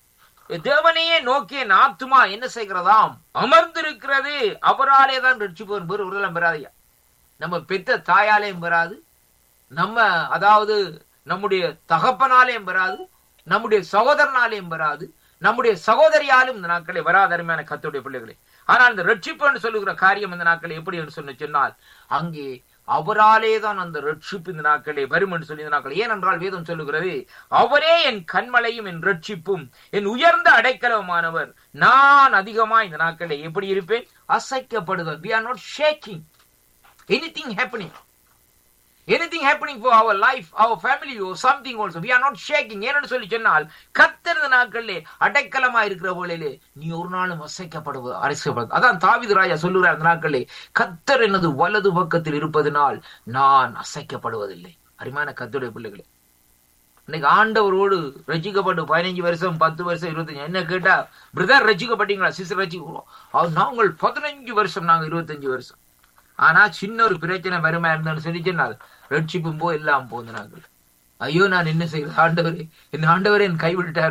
தேவனையே நோக்கிய என் ஆத்துமா என்ன செய்கிறதாம் அமர்ந்திருக்கிறது அவராலே தான் ரட்சிப்பு பெரு உருளம் பெறாதையா நம்ம பெத்த தாயாலேயும் பெறாது நம்ம அதாவது நம்முடைய தகப்பனாலேயும் பெறாது நம்முடைய சகோதரனாலேயும் பெறாது நம்முடைய சகோதரியாலும் இந்த நாட்களை வராத அருமையான கத்துடைய பிள்ளைகளே ஆனால் இந்த ரட்சிப்புன்னு சொல்லுகிற காரியம் இந்த நாட்கள் எப்படி என்று சொன்ன சொன்னால் அங்கே அவராலே தான் அந்த ரட்சிப்பு இந்த நாட்களே வரும் என்று சொல்லி இந்த நாட்கள் ஏனென்றால் வேதம் சொல்லுகிறது அவரே என் கண்மலையும் என் ரட்சிப்பும் என் உயர்ந்த அடைக்கலமானவர் நான் அதிகமா இந்த நாட்களை எப்படி இருப்பேன் அசைக்கப்படுவர் we are not shaking anything happening anything happening for our life our family or something also we are not shaking ஏன்னு சொல்லி சொன்னால் கத்தர் இந்த நாட்களிலே அடைக்கலமா இருக்கிற வேளையிலே நீ ஒரு நாளும் அசைக்கப்படுவது அரைசப்படுவது அதான் தாவிது ராஜா சொல்லுகிறார் அந்த நாட்களிலே கத்தர் எனது வலது பக்கத்தில் இருப்பதனால் நான் அசைக்கப்படுவதில்லை அருமையான கத்துடைய பிள்ளைகளே இன்னைக்கு ஆண்டவரோடு ரசிக்கப்பட்டு பதினஞ்சு வருஷம் பத்து வருஷம் இருபத்தஞ்சு என்ன கேட்டா பிரதர் ரசிக்கப்பட்டீங்களா சிஸ்டர் ரசிக்க நாங்கள் பதினஞ்சு வருஷம் நாங்க இருபத்தஞ்சு வருஷம் ஆனா சின்ன ஒரு பிரச்சனை வருமா இருந்தாலும் சொல்லி சொன்னால் ரட்சிப்பும் போ எல்லாம் போந்து நாங்கள் ஐயோ நான் என்ன செய்வது ஆண்டவரே என் ஆண்டவரே என் கைவிட்டாரோ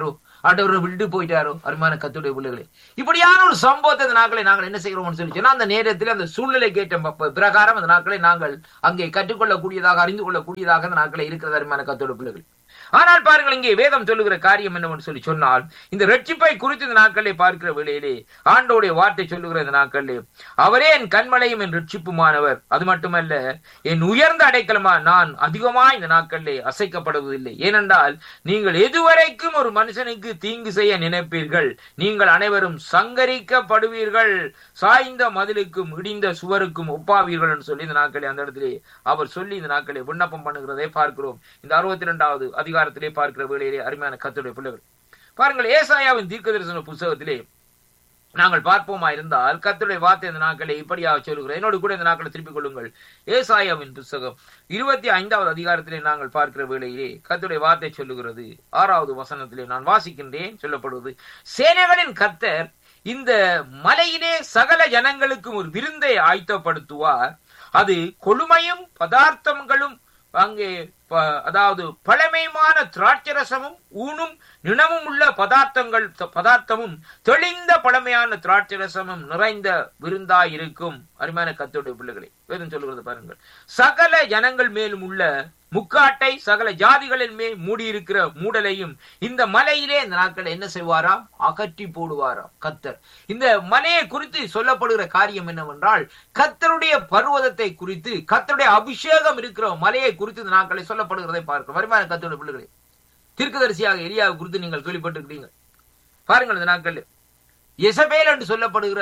ஆண்டவரை விட்டு போயிட்டாரோ அருமையான கத்துடைய பிள்ளைகளே இப்படியான ஒரு சம்பவத்தை இந்த நாட்களை நாங்கள் என்ன செய்கிறோம்னு சொல்லி சொன்னா அந்த நேரத்தில் அந்த சூழ்நிலை கேட்ட ப- பிரகாரம் அந்த நாட்களை நாங்கள் அங்கே கற்றுக்கொள்ளக்கூடியதாக அறிந்து கொள்ளக்கூடியதாக அந்த நாட்களை இருக்கிறது அருமையான கத்தோட பிள்ளைகள் ஆனால் பாருங்கள் இங்கே வேதம் சொல்லுகிற காரியம் என்னவென்று சொல்லி சொன்னால் இந்த ரட்சிப்பை குறித்து இந்த நாட்களை பார்க்கிற வேளையிலே ஆண்டோடைய வார்த்தை சொல்லுகிற இந்த நாட்களிலே அவரே என் கண்மலையும் என் ரட்சிப்புமானவர் அது மட்டுமல்ல என் உயர்ந்த அடைக்கலமா நான் அதிகமா இந்த நாட்களிலே அசைக்கப்படுவதில்லை ஏனென்றால் நீங்கள் எதுவரைக்கும் ஒரு மனுஷனுக்கு தீங்கு செய்ய நினைப்பீர்கள் நீங்கள் அனைவரும் சங்கரிக்கப்படுவீர்கள் சாய்ந்த மதிலுக்கும் இடிந்த சுவருக்கும் ஒப்பாவீர்கள் என்று சொல்லி இந்த நாட்களே அந்த இடத்திலே அவர் சொல்லி இந்த நாட்களை விண்ணப்பம் பண்ணுகிறதை பார்க்கிறோம் இந்த அறுபத்தி இரண்டாவது அதிகாரத்திலே பார்க்கிற வேளையிலே அருமையான கத்துடைய பிள்ளைகள் பாருங்கள் ஏசாயாவின் தீர்க்க தரிசன புஸ்தகத்திலே நாங்கள் பார்ப்போமா இருந்தால் கர்த்தருடைய வார்த்தை இந்த நாட்களை இப்படியாக சொல்லுகிறேன் என்னோடு கூட இந்த நாட்களை திருப்பிக் கொள்ளுங்கள் ஏசாயாவின் புஸ்தகம் இருபத்தி ஐந்தாவது அதிகாரத்திலே நாங்கள் பார்க்கிற வேளையிலே கர்த்தருடைய வார்த்தை சொல்லுகிறது ஆறாவது வசனத்திலே நான் வாசிக்கின்றேன் சொல்லப்படுவது சேனைகளின் கர்த்தர் இந்த மலையிலே சகல ஜனங்களுக்கும் ஒரு விருந்தை ஆயத்தப்படுத்துவார் அது கொழுமையும் பதார்த்தங்களும் அங்கே ப- அதாவது பழமையான திராட்சரசமும் ஊனும் நிணமும் உள்ள பதார்த்தங்கள் பதார்த்தமும் தெளிந்த பழமையான திராட்சரசமும் நிறைந்த விருந்தாய் இருக்கும் அருமையான கத்தோடைய பிள்ளைகளை வேதம் சொல்லுகிறது பாருங்கள் சகல ஜனங்கள் மேலும் உள்ள முக்காட்டை சகல ஜாதிகளின் மேல் மூடியிருக்கிற மூடலையும் இந்த மலையிலே இந்த நாட்கள் என்ன செய்வாராம் அகற்றி போடுவாராம் கத்தர் இந்த மலையை குறித்து சொல்லப்படுகிற காரியம் என்னவென்றால் கத்தருடைய பர்வதத்தை குறித்து கத்தருடைய அபிஷேகம் இருக்கிற மலையை குறித்து இந்த நாட்களை சொல்லப்படுகிறதை பார்க்கிறோம் வருமான கத்தருடைய பிள்ளைகளே தீர்க்கதரிசியாக எலியாவை குறித்து நீங்கள் கேள்விப்பட்டிருக்கிறீங்க பாருங்கள் இந்த நாட்கள் எசபேல் என்று சொல்லப்படுகிற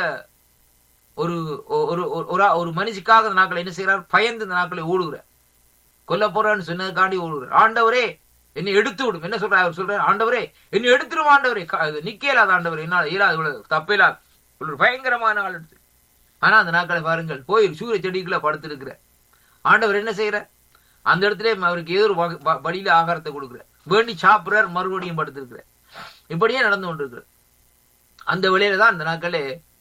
ஒரு ஒரு ஒரு- ஒரு ஒரு மனுஷிக்காக இந்த நாட்கள் என்ன செய்கிறார் பயந்து இந்த நாட்களை ஓடுகிறார் கொல்ல போறான்னு சொன்னதுக்காண்டி ஓடுகிறார் ஆண்டவரே என்னை எடுத்து விடும் என்ன சொல்றாரு அவர் சொல்றாரு ஆண்டவரே என்னை எடுத்துரும் ஆண்டவரே க- அது நிக்க இயலாத ஆண்டவர் என்னால் இயலாது இவ்வளவு தப்பில்லாது ஒரு பயங்கரமான ஆள் எடுத்து ஆனா அந்த நாட்களை பாருங்கள் போய் சூரிய செடிக்குள்ள படுத்திருக்கிற ஆண்டவர் என்ன செய்யற அந்த இடத்துல அவருக்கு ஏதோ ஒரு வகை- வ- வழியில ஆகாரத்தை கொடுக்குறார் வேண்டி சாப்பிடுறார் மறுபடியும் படுத்திருக்கிறார் இப்படியே நடந்து கொண்டிருக்கிறார் அந்த வேளையில தான் அந்த நாட்களே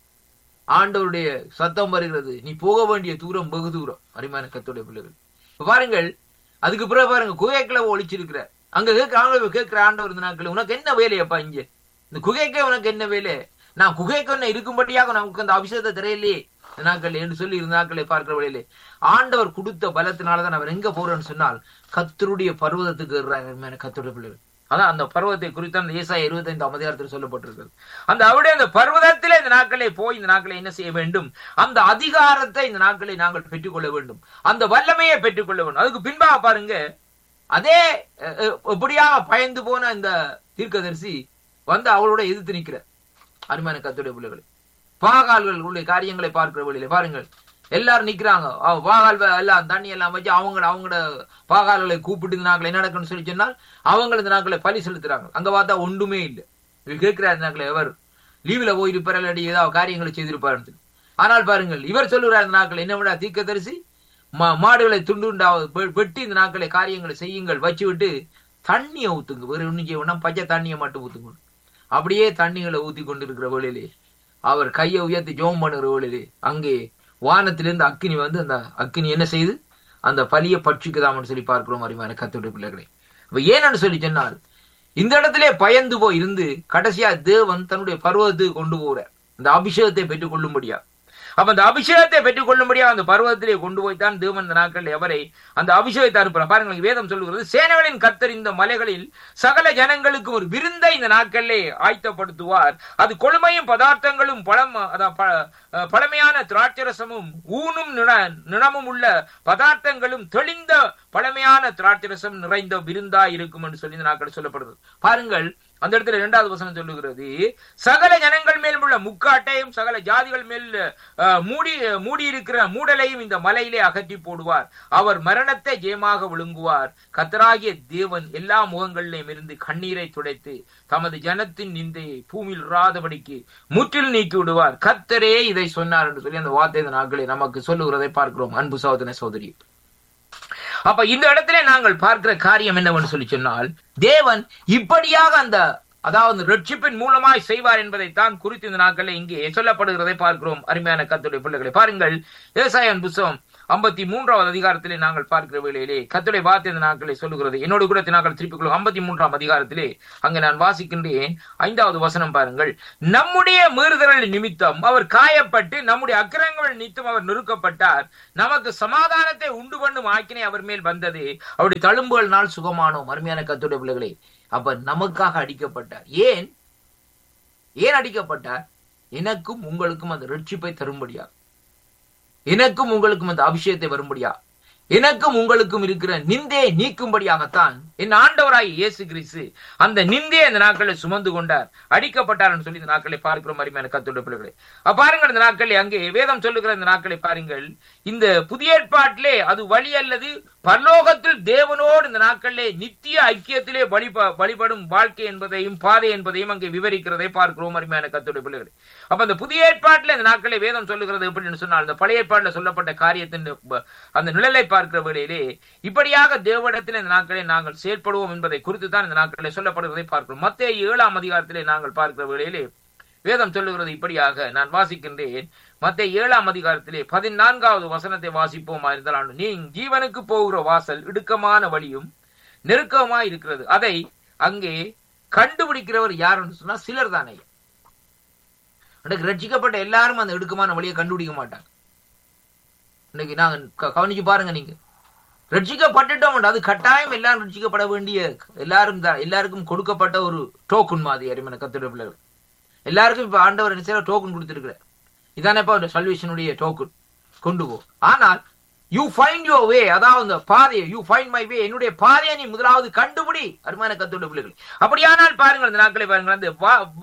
ஆண்டவருடைய சத்தம் வருகிறது நீ போக வேண்டிய தூரம் வெகு தூரம் அருமையான கத்துடைய பிள்ளைகள் இப்ப பாருங்கள் அதுக்கு பிறகு பாருங்க குகைக்குள்ள ஒளிச்சிருக்கிற அங்க கேட்க ஆண்டவர் கேட்கிற ஆண்டவர் இந்த நாட்கள் உனக்கு என்ன வேலையப்பா இங்க இந்த குகைக்கே உனக்கு என்ன வேலை நான் குகைக்கு என்ன இருக்கும்படியாக நமக்கு அந்த அபிஷேகத்தை தெரியலையே இந்த நாட்கள் என்று சொல்லி இருந்த நாட்களை பார்க்கிற வழியிலே ஆண்டவர் கொடுத்த பலத்தினாலதான் அவர் எங்க போறேன்னு சொன்னால் கத்தருடைய பர்வதத்துக்கு ஏறுறாங்க கத்தருடைய பிள்ளைகள் அதான் அந்த பர்வத்தை குறித்து அந்த ஏசாய இருபத்தைந்து அதிகாரத்தில் சொல்லப்பட்டிருக்கிறது அந்த அவருடைய அந்த பர்வதத்திலே இந்த நாட்களை போய் இந்த நாட்களை என்ன செய்ய வேண்டும் அந்த அதிகாரத்தை இந்த நாட்களை நாங்கள் பெற்றுக்கொள்ள வேண்டும் அந்த வல்லமையை பெற்றுக்கொள்ள வேண்டும் அதுக்கு பின்பாக பாருங்க அதே அஹ், அஹ், எப்படியாக பயந்து போன இந்த தீர்க்கதரிசி வந்து அவளோட எதிர்த்து நிக்கிற அருமையான கத்துடைய பிள்ளைகளை பாகால்களுடைய காரியங்களை பார்க்கிற வழியில பாருங்கள் எல்லாரும் நிக்கிறாங்க அவ பாகால் வ- எல்லாம் தண்ணி எல்லாம் வச்சு அவங்க அவங்களோட பாகால்களை கூப்பிட்டு இந்த நாட்கள் என்ன நடக்குன்னு சொல்லி சொன்னால் அவங்க இந்த நாட்களை பலி செலுத்துறாங்க அங்க பார்த்தா ஒன்றுமே இல்லை இவர் கேட்கிறார் இந்த நாட்களை எவர் லீவ்ல போயிருப்பார் இல்லாட்டி ஏதாவது காரியங்களை செய்திருப்பார் ஆனால் பாருங்கள் இவர் சொல்லுகிறார் இந்த நாட்கள் என்ன விட தீர்க்கதரிசி மா- மாடுகளை துண்டு துண்டாவது வெ- வெட்டி இந்த நாட்களை காரியங்களை செய்யுங்கள் வச்சு விட்டு தண்ணியை ஊத்துங்க வேற ஒண்ணும் செய்ய வேண்டாம் பச்சை தண்ணியை மட்டும் ஊத்துங்க அப்படியே தண்ணிகளை ஊத்தி கொண்டிருக்கிற வேளையிலே அவர் கையை உயர்த்தி ஜோம் பண்ணுகிற வேளையிலே அங்கே வானத்திலிருந்து அக்கினி வந்து அந்த அக்கினி என்ன செய்து அந்த பலியை பட்சிக்குதாமன்னு சொல்லி பார்க்கிறோம் அறிவான கத்துடைய பிள்ளைகளை அப்ப ஏன்னு சொல்லி சொன்னால் இந்த இடத்திலே பயந்து போய் இருந்து கடைசியா தேவன் தன்னுடைய பருவத்துக்கு கொண்டு போகிறார் இந்த அபிஷேகத்தை பெற்றுக் கொள்ளும்படியா அப்ப அந்த அபிஷேகத்தை பெற்றுக் கொள்ளும்படியா அந்த பருவத்திலே கொண்டு போய்த்தான் தேவன் இந்த நாட்கள் எவரை அந்த அபிஷேகத்தை அனுப்புறார் பாருங்கள் இங்க வேதம் சொல்லுகிறது சேனைகளின் கர்த்தர் இந்த மலைகளில் சகல ஜனங்களுக்கு ஒரு விருந்தை இந்த நாட்களிலே ஆயத்தப்படுத்துவார் அது கொழுமையும் பதார்த்தங்களும் பழம் அதான் ப- அஹ் பழமையான திராட்சரசமும் ஊனும் நிண- நிணமும் உள்ள பதார்த்தங்களும் தெளிந்த பழமையான திராட்சரசம் நிறைந்த விருந்தாய் இருக்கும் என்று சொல்லி இந்த நாட்கள் சொல்லப்படுது பாருங்கள் அந்த இடத்துல இரண்டாவது வசனம் சொல்லுகிறது சகல ஜனங்கள் மேல் உள்ள முக்காட்டையும் சகல ஜாதிகள் மேல் அஹ், மூடி மூடி இருக்கிற மூடலையும் இந்த மலையிலே அகற்றி போடுவார் அவர் மரணத்தை ஜெயமாக விழுங்குவார் கத்தராகிய தேவன் எல்லா முகங்களிலும் இருந்து கண்ணீரை துடைத்து தமது ஜனத்தின் நிந்தையை பூமியில் இராதபடிக்கு முற்றில் நீக்கி விடுவார் கத்தரே இதை சொன்னார் என்று சொல்லி அந்த வார்த்தை இந்த நாட்களை நமக்கு சொல்லுகிறதை பார்க்கிறோம் அன்பு சகோதர சோதரி அப்ப இந்த இடத்துல நாங்கள் பார்க்கிற காரியம் என்னவென்று சொல்லி சொன்னால் தேவன் இப்படியாக அந்த அதாவது ரட்சிப்பின் மூலமாய் செய்வார் என்பதைத்தான் குறித்து இந்த நாட்களில் இங்கே சொல்லப்படுகிறதை பார்க்கிறோம் அருமையான கத்துடைய பிள்ளைகளை பாருங்கள் விவசாயம் புஸ்தகம் ஐம்பத்தி மூன்றாவது அதிகாரத்திலே நாங்கள் பார்க்கிற வேளையிலே கத்துடைய வார்த்தை இந்த நாட்களை சொல்லுகிறது என்னோட கூட நாங்கள் திருப்பிக் கொள்ளும் ஐம்பத்தி மூன்றாம் அதிகாரத்திலே அங்கே நான் வாசிக்கின்றேன் ஐந்தாவது வசனம் பாருங்கள் நம்முடைய மீறுதல் நிமித்தம் அவர் காயப்பட்டு நம்முடைய அக்கிரங்கள் நிமித்தம் அவர் நொறுக்கப்பட்டார் நமக்கு சமாதானத்தை உண்டு பண்ணும் ஆக்கினை அவர் மேல் வந்தது அவருடைய தழும்புகள்னால் சுகமானோம் அருமையான கத்துடைய பிள்ளைகளே அப்ப நமக்காக அடிக்கப்பட்டார் ஏன் ஏன் அடிக்கப்பட்டார் எனக்கும் உங்களுக்கும் அந்த ரட்சிப்பை தரும்படியா எனக்கும் உங்களுக்கும் அந்த அபிஷேகத்தை வரும்படியா எனக்கும் உங்களுக்கும் இருக்கிற நிந்தையை நீக்கும்படியாகத்தான் என் ஆண்டவராய் இயேசு கிறிஸ்து அந்த நிந்தையை அந்த நாட்களை சுமந்து கொண்டார் அடிக்கப்பட்டார் சொல்லி இந்த நாட்களை பார்க்கிறோம் அருமையான கத்தோட பிள்ளைகளை அப்ப பாருங்கள் இந்த நாட்களை அங்கே வேதம் சொல்லுகிற இந்த நாட்களை பாருங்கள் இந்த புதிய ஏற்பாட்டிலே அது வழி அல்லது பரலோகத்தில் தேவனோடு இந்த நாட்களிலே நித்திய ஐக்கியத்திலே வழிப வழிபடும் வாழ்க்கை என்பதையும் பாதை என்பதையும் அங்கே விவரிக்கிறதை பார்க்கிறோம் அருமையான கத்தோட பிள்ளைகளை அப்ப அந்த புதிய ஏற்பாட்டில் இந்த நாட்களை வேதம் சொல்லுகிறது எப்படின்னு சொன்னால் அந்த பழைய ஏற்பாட்டில் சொல்லப்பட்ட காரியத்தின் அந்த நிழலை பார்க்கிற வேளையிலே இப்படியாக தேவனிடத்தில் இந்த நாட்களை நாங்கள் செயல்படுவோம் என்பதை குறித்து தான் இந்த நாட்களில் சொல்லப்படுவதை பார்க்கிறோம் மத்திய ஏழாம் அதிகாரத்திலே நாங்கள் பார்க்கிற வேளையிலே வேதம் சொல்லுகிறது இப்படியாக நான் வாசிக்கின்றேன் மத்திய ஏழாம் அதிகாரத்திலே பதினான்காவது வசனத்தை வாசிப்போமா இருந்தால் நீ ஜீவனுக்கு போகிற வாசல் இடுக்கமான வழியும் நெருக்கமாய் இருக்கிறது அதை அங்கே கண்டுபிடிக்கிறவர் யாருன்னு சொன்னா சிலர் தானே இன்னைக்கு ரட்சிக்கப்பட்ட எல்லாரும் அந்த இடுக்கமான வழியை கண்டுபிடிக்க மாட்டாங்க இன்னைக்கு நாங்க கவனிச்சு பாருங்க நீங்க ரட்சிக்கப்பட்டுட்டோம் அது கட்டாயம் எல்லாரும் ரட்சிக்கப்பட வேண்டிய எல்லாரும் தான் எல்லாருக்கும் கொடுக்கப்பட்ட ஒரு டோக்கன் மாதிரி அருமையான கத்துடைய பிள்ளைகள் எல்லாருக்கும் இப்ப ஆண்டவர் என்ன செய்ய டோக்கன் கொடுத்திருக்கிற இதானப்பா சல்வேஷனுடைய டோக்கன் கொண்டு போ ஆனால் யூ ஃபைண்ட் யோர் வே அதாவது பாதையை யூ ஃபைண்ட் மை வே என்னுடைய பாதையை நீ முதலாவது கண்டுபிடி அருமையான கத்தோட பிள்ளைகள் அப்படியானால் பாருங்கள் இந்த நாட்களை பாருங்கள் அந்த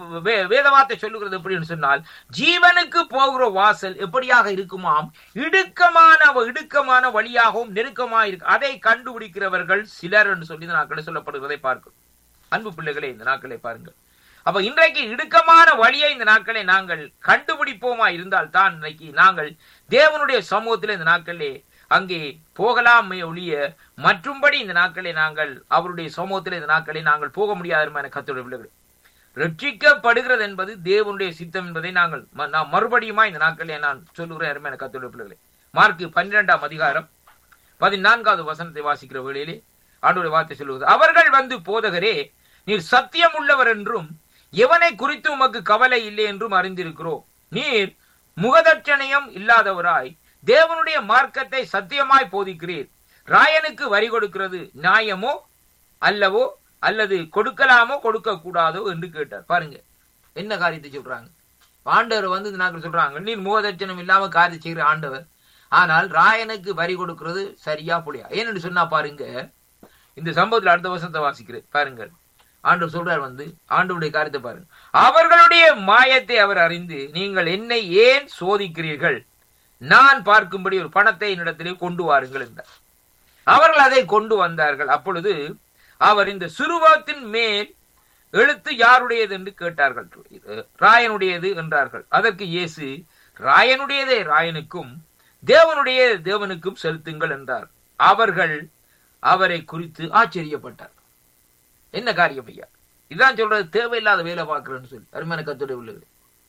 வேத வார்த்தை சொல்லுகிறது எப்படின்னு சொன்னால் ஜீவனுக்கு போகிற வாசல் எப்படியாக இருக்குமாம் இடுக்கமான இடுக்கமான வழியாகவும் நெருக்கமாக இருக்கு அதை கண்டுபிடிக்கிறவர்கள் சிலர் என்று சொல்லி இந்த நாட்களை சொல்லப்படுவதை பார்க்கும் அன்பு பிள்ளைகளே இந்த நாட்களை பாருங்கள் அப்ப இன்றைக்கு இடுக்கமான வழியை இந்த நாட்களை நாங்கள் கண்டுபிடிப்போமா இருந்தால் தான் இன்றைக்கு நாங்கள் தேவனுடைய சமூகத்தில் இந்த நாட்களே அங்கே போகலாமே ஒழிய மற்றும்படி இந்த நாட்களை நாங்கள் அவருடைய சமூகத்தில் இந்த நாட்களை நாங்கள் போக முடியாத கத்தோட பிள்ளைகள் ரட்சிக்கப்படுகிறது என்பது தேவனுடைய சித்தம் என்பதை நாங்கள் நான் மறுபடியுமா இந்த நாட்களே நான் சொல்லுகிறேன் அருமையான கத்தோட பிள்ளைகளை மார்க் பன்னிரெண்டாம் அதிகாரம் பதினான்காவது வசனத்தை வாசிக்கிற வேளையிலே ஆண்டோடைய வார்த்தை சொல்லுவது அவர்கள் வந்து போதகரே நீர் சத்தியம் உள்ளவர் என்றும் எவனை குறித்து உமக்கு கவலை இல்லை என்றும் அறிந்திருக்கிறோம் நீர் முகதட்சணையம் இல்லாதவராய் தேவனுடைய மார்க்கத்தை சத்தியமாய் போதிக்கிறீர் ராயனுக்கு வரி கொடுக்கிறது நியாயமோ அல்லவோ அல்லது கொடுக்கலாமோ கொடுக்க கூடாதோ என்று கேட்டார் பாருங்க என்ன காரியத்தை சொல்றாங்க ஆண்டவர் வந்து நாங்கள் சொல்றாங்க நீர் முகதட்சணம் இல்லாம காரியம் செய்கிற ஆண்டவர் ஆனால் ராயனுக்கு வரி கொடுக்கிறது சரியா புளியா ஏன்னு சொன்னா பாருங்க இந்த சம்பவத்தில் அடுத்த வருஷத்தை வாசிக்கிறேன் பாருங்கள் ஆண்டவர் சொல்றார் வந்து ஆண்டவருடைய காரியத்தை பாருங்க அவர்களுடைய மாயத்தை அவர் அறிந்து நீங்கள் என்னை ஏன் சோதிக்கிறீர்கள் நான் பார்க்கும்படி ஒரு பணத்தை என்னிடத்திலே கொண்டு வாருங்கள் என்றார் அவர்கள் அதை கொண்டு வந்தார்கள் அப்பொழுது அவர் இந்த சுருவத்தின் மேல் எழுத்து யாருடையது என்று கேட்டார்கள் ராயனுடையது என்றார்கள் அதற்கு இயேசு ராயனுடையதே ராயனுக்கும் தேவனுடைய தேவனுக்கும் செலுத்துங்கள் என்றார் அவர்கள் அவரை குறித்து ஆச்சரியப்பட்டார் என்ன காரியம் ஐயா இதான் சொல்றது தேவையில்லாத வேலை பார்க்கிறேன்னு சொல்லி அருமையான கத்துடைய உள்ளது